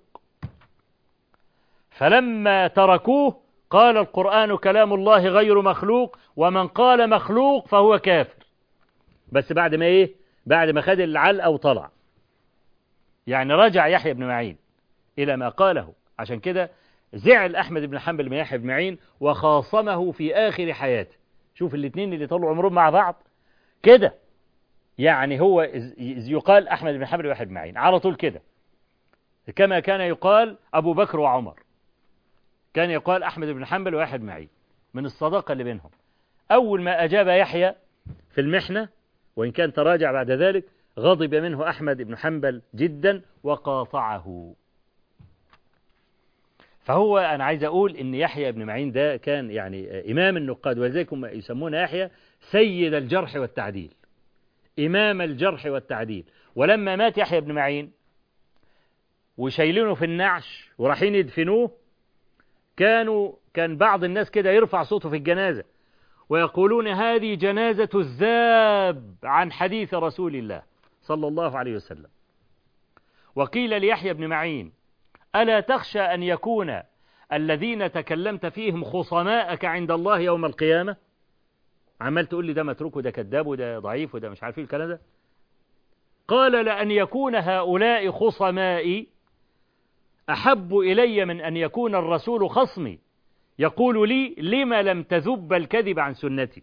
فلما تركوه قال القرآن كلام الله غير مخلوق ومن قال مخلوق فهو كافر بس بعد ما ايه بعد ما خد العلقة وطلع يعني رجع يحيى بن معين إلى ما قاله عشان كده زعل أحمد بن حنبل من يحيى بن معين وخاصمه في آخر حياته شوف الاثنين اللي طلعوا عمرهم مع بعض كده يعني هو إذ يقال أحمد بن حنبل ويحيى بن معين على طول كده كما كان يقال أبو بكر وعمر كان يقال أحمد بن حنبل ويحيى بن معين من الصداقة اللي بينهم أول ما أجاب يحيى في المحنة وإن كان تراجع بعد ذلك غضب منه أحمد بن حنبل جدا وقاطعه فهو أنا عايز أقول إن يحيى بن معين ده كان يعني إمام النقاد ولذلك هم يسمون يحيى سيد الجرح والتعديل إمام الجرح والتعديل ولما مات يحيى بن معين وشايلينه في النعش ورايحين يدفنوه كانوا كان بعض الناس كده يرفع صوته في الجنازة ويقولون هذه جنازة الذاب عن حديث رسول الله صلى الله عليه وسلم وقيل ليحيى بن معين ألا تخشى أن يكون الذين تكلمت فيهم خصماءك عند الله يوم القيامة عمال تقول لي ده متروك وده كذاب وده ضعيف وده مش عارف ايه الكلام ده قال لأن يكون هؤلاء خصمائي أحب إلي من أن يكون الرسول خصمي يقول لي لما لم تذب الكذب عن سنتي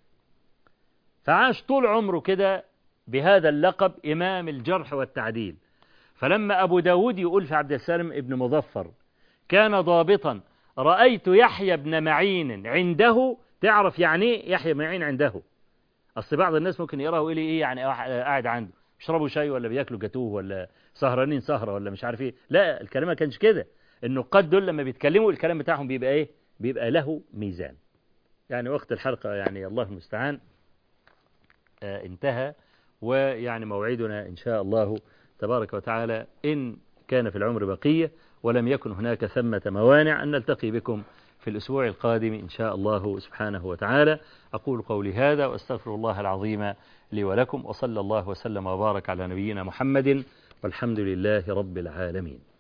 فعاش طول عمره كده بهذا اللقب إمام الجرح والتعديل فلما أبو داود يقول في عبد السلام ابن مظفر كان ضابطا رأيت يحيى بن معين عنده تعرف يعني ايه يحيى بن معين عنده أصل بعض الناس ممكن يقرأ ويقول ايه يعني قاعد عنده يشربوا شاي ولا بياكلوا جاتوه ولا سهرانين سهرة ولا مش عارف ايه لا الكلام ما كانش كده النقاد دول لما بيتكلموا الكلام بتاعهم بيبقى ايه بيبقى له ميزان يعني وقت الحلقة يعني الله المستعان آه انتهى ويعني موعدنا إن شاء الله تبارك وتعالى إن كان في العمر بقية ولم يكن هناك ثمة موانع أن نلتقي بكم في الأسبوع القادم إن شاء الله سبحانه وتعالى أقول قولي هذا وأستغفر الله العظيم لي ولكم وصلى الله وسلم وبارك على نبينا محمد والحمد لله رب العالمين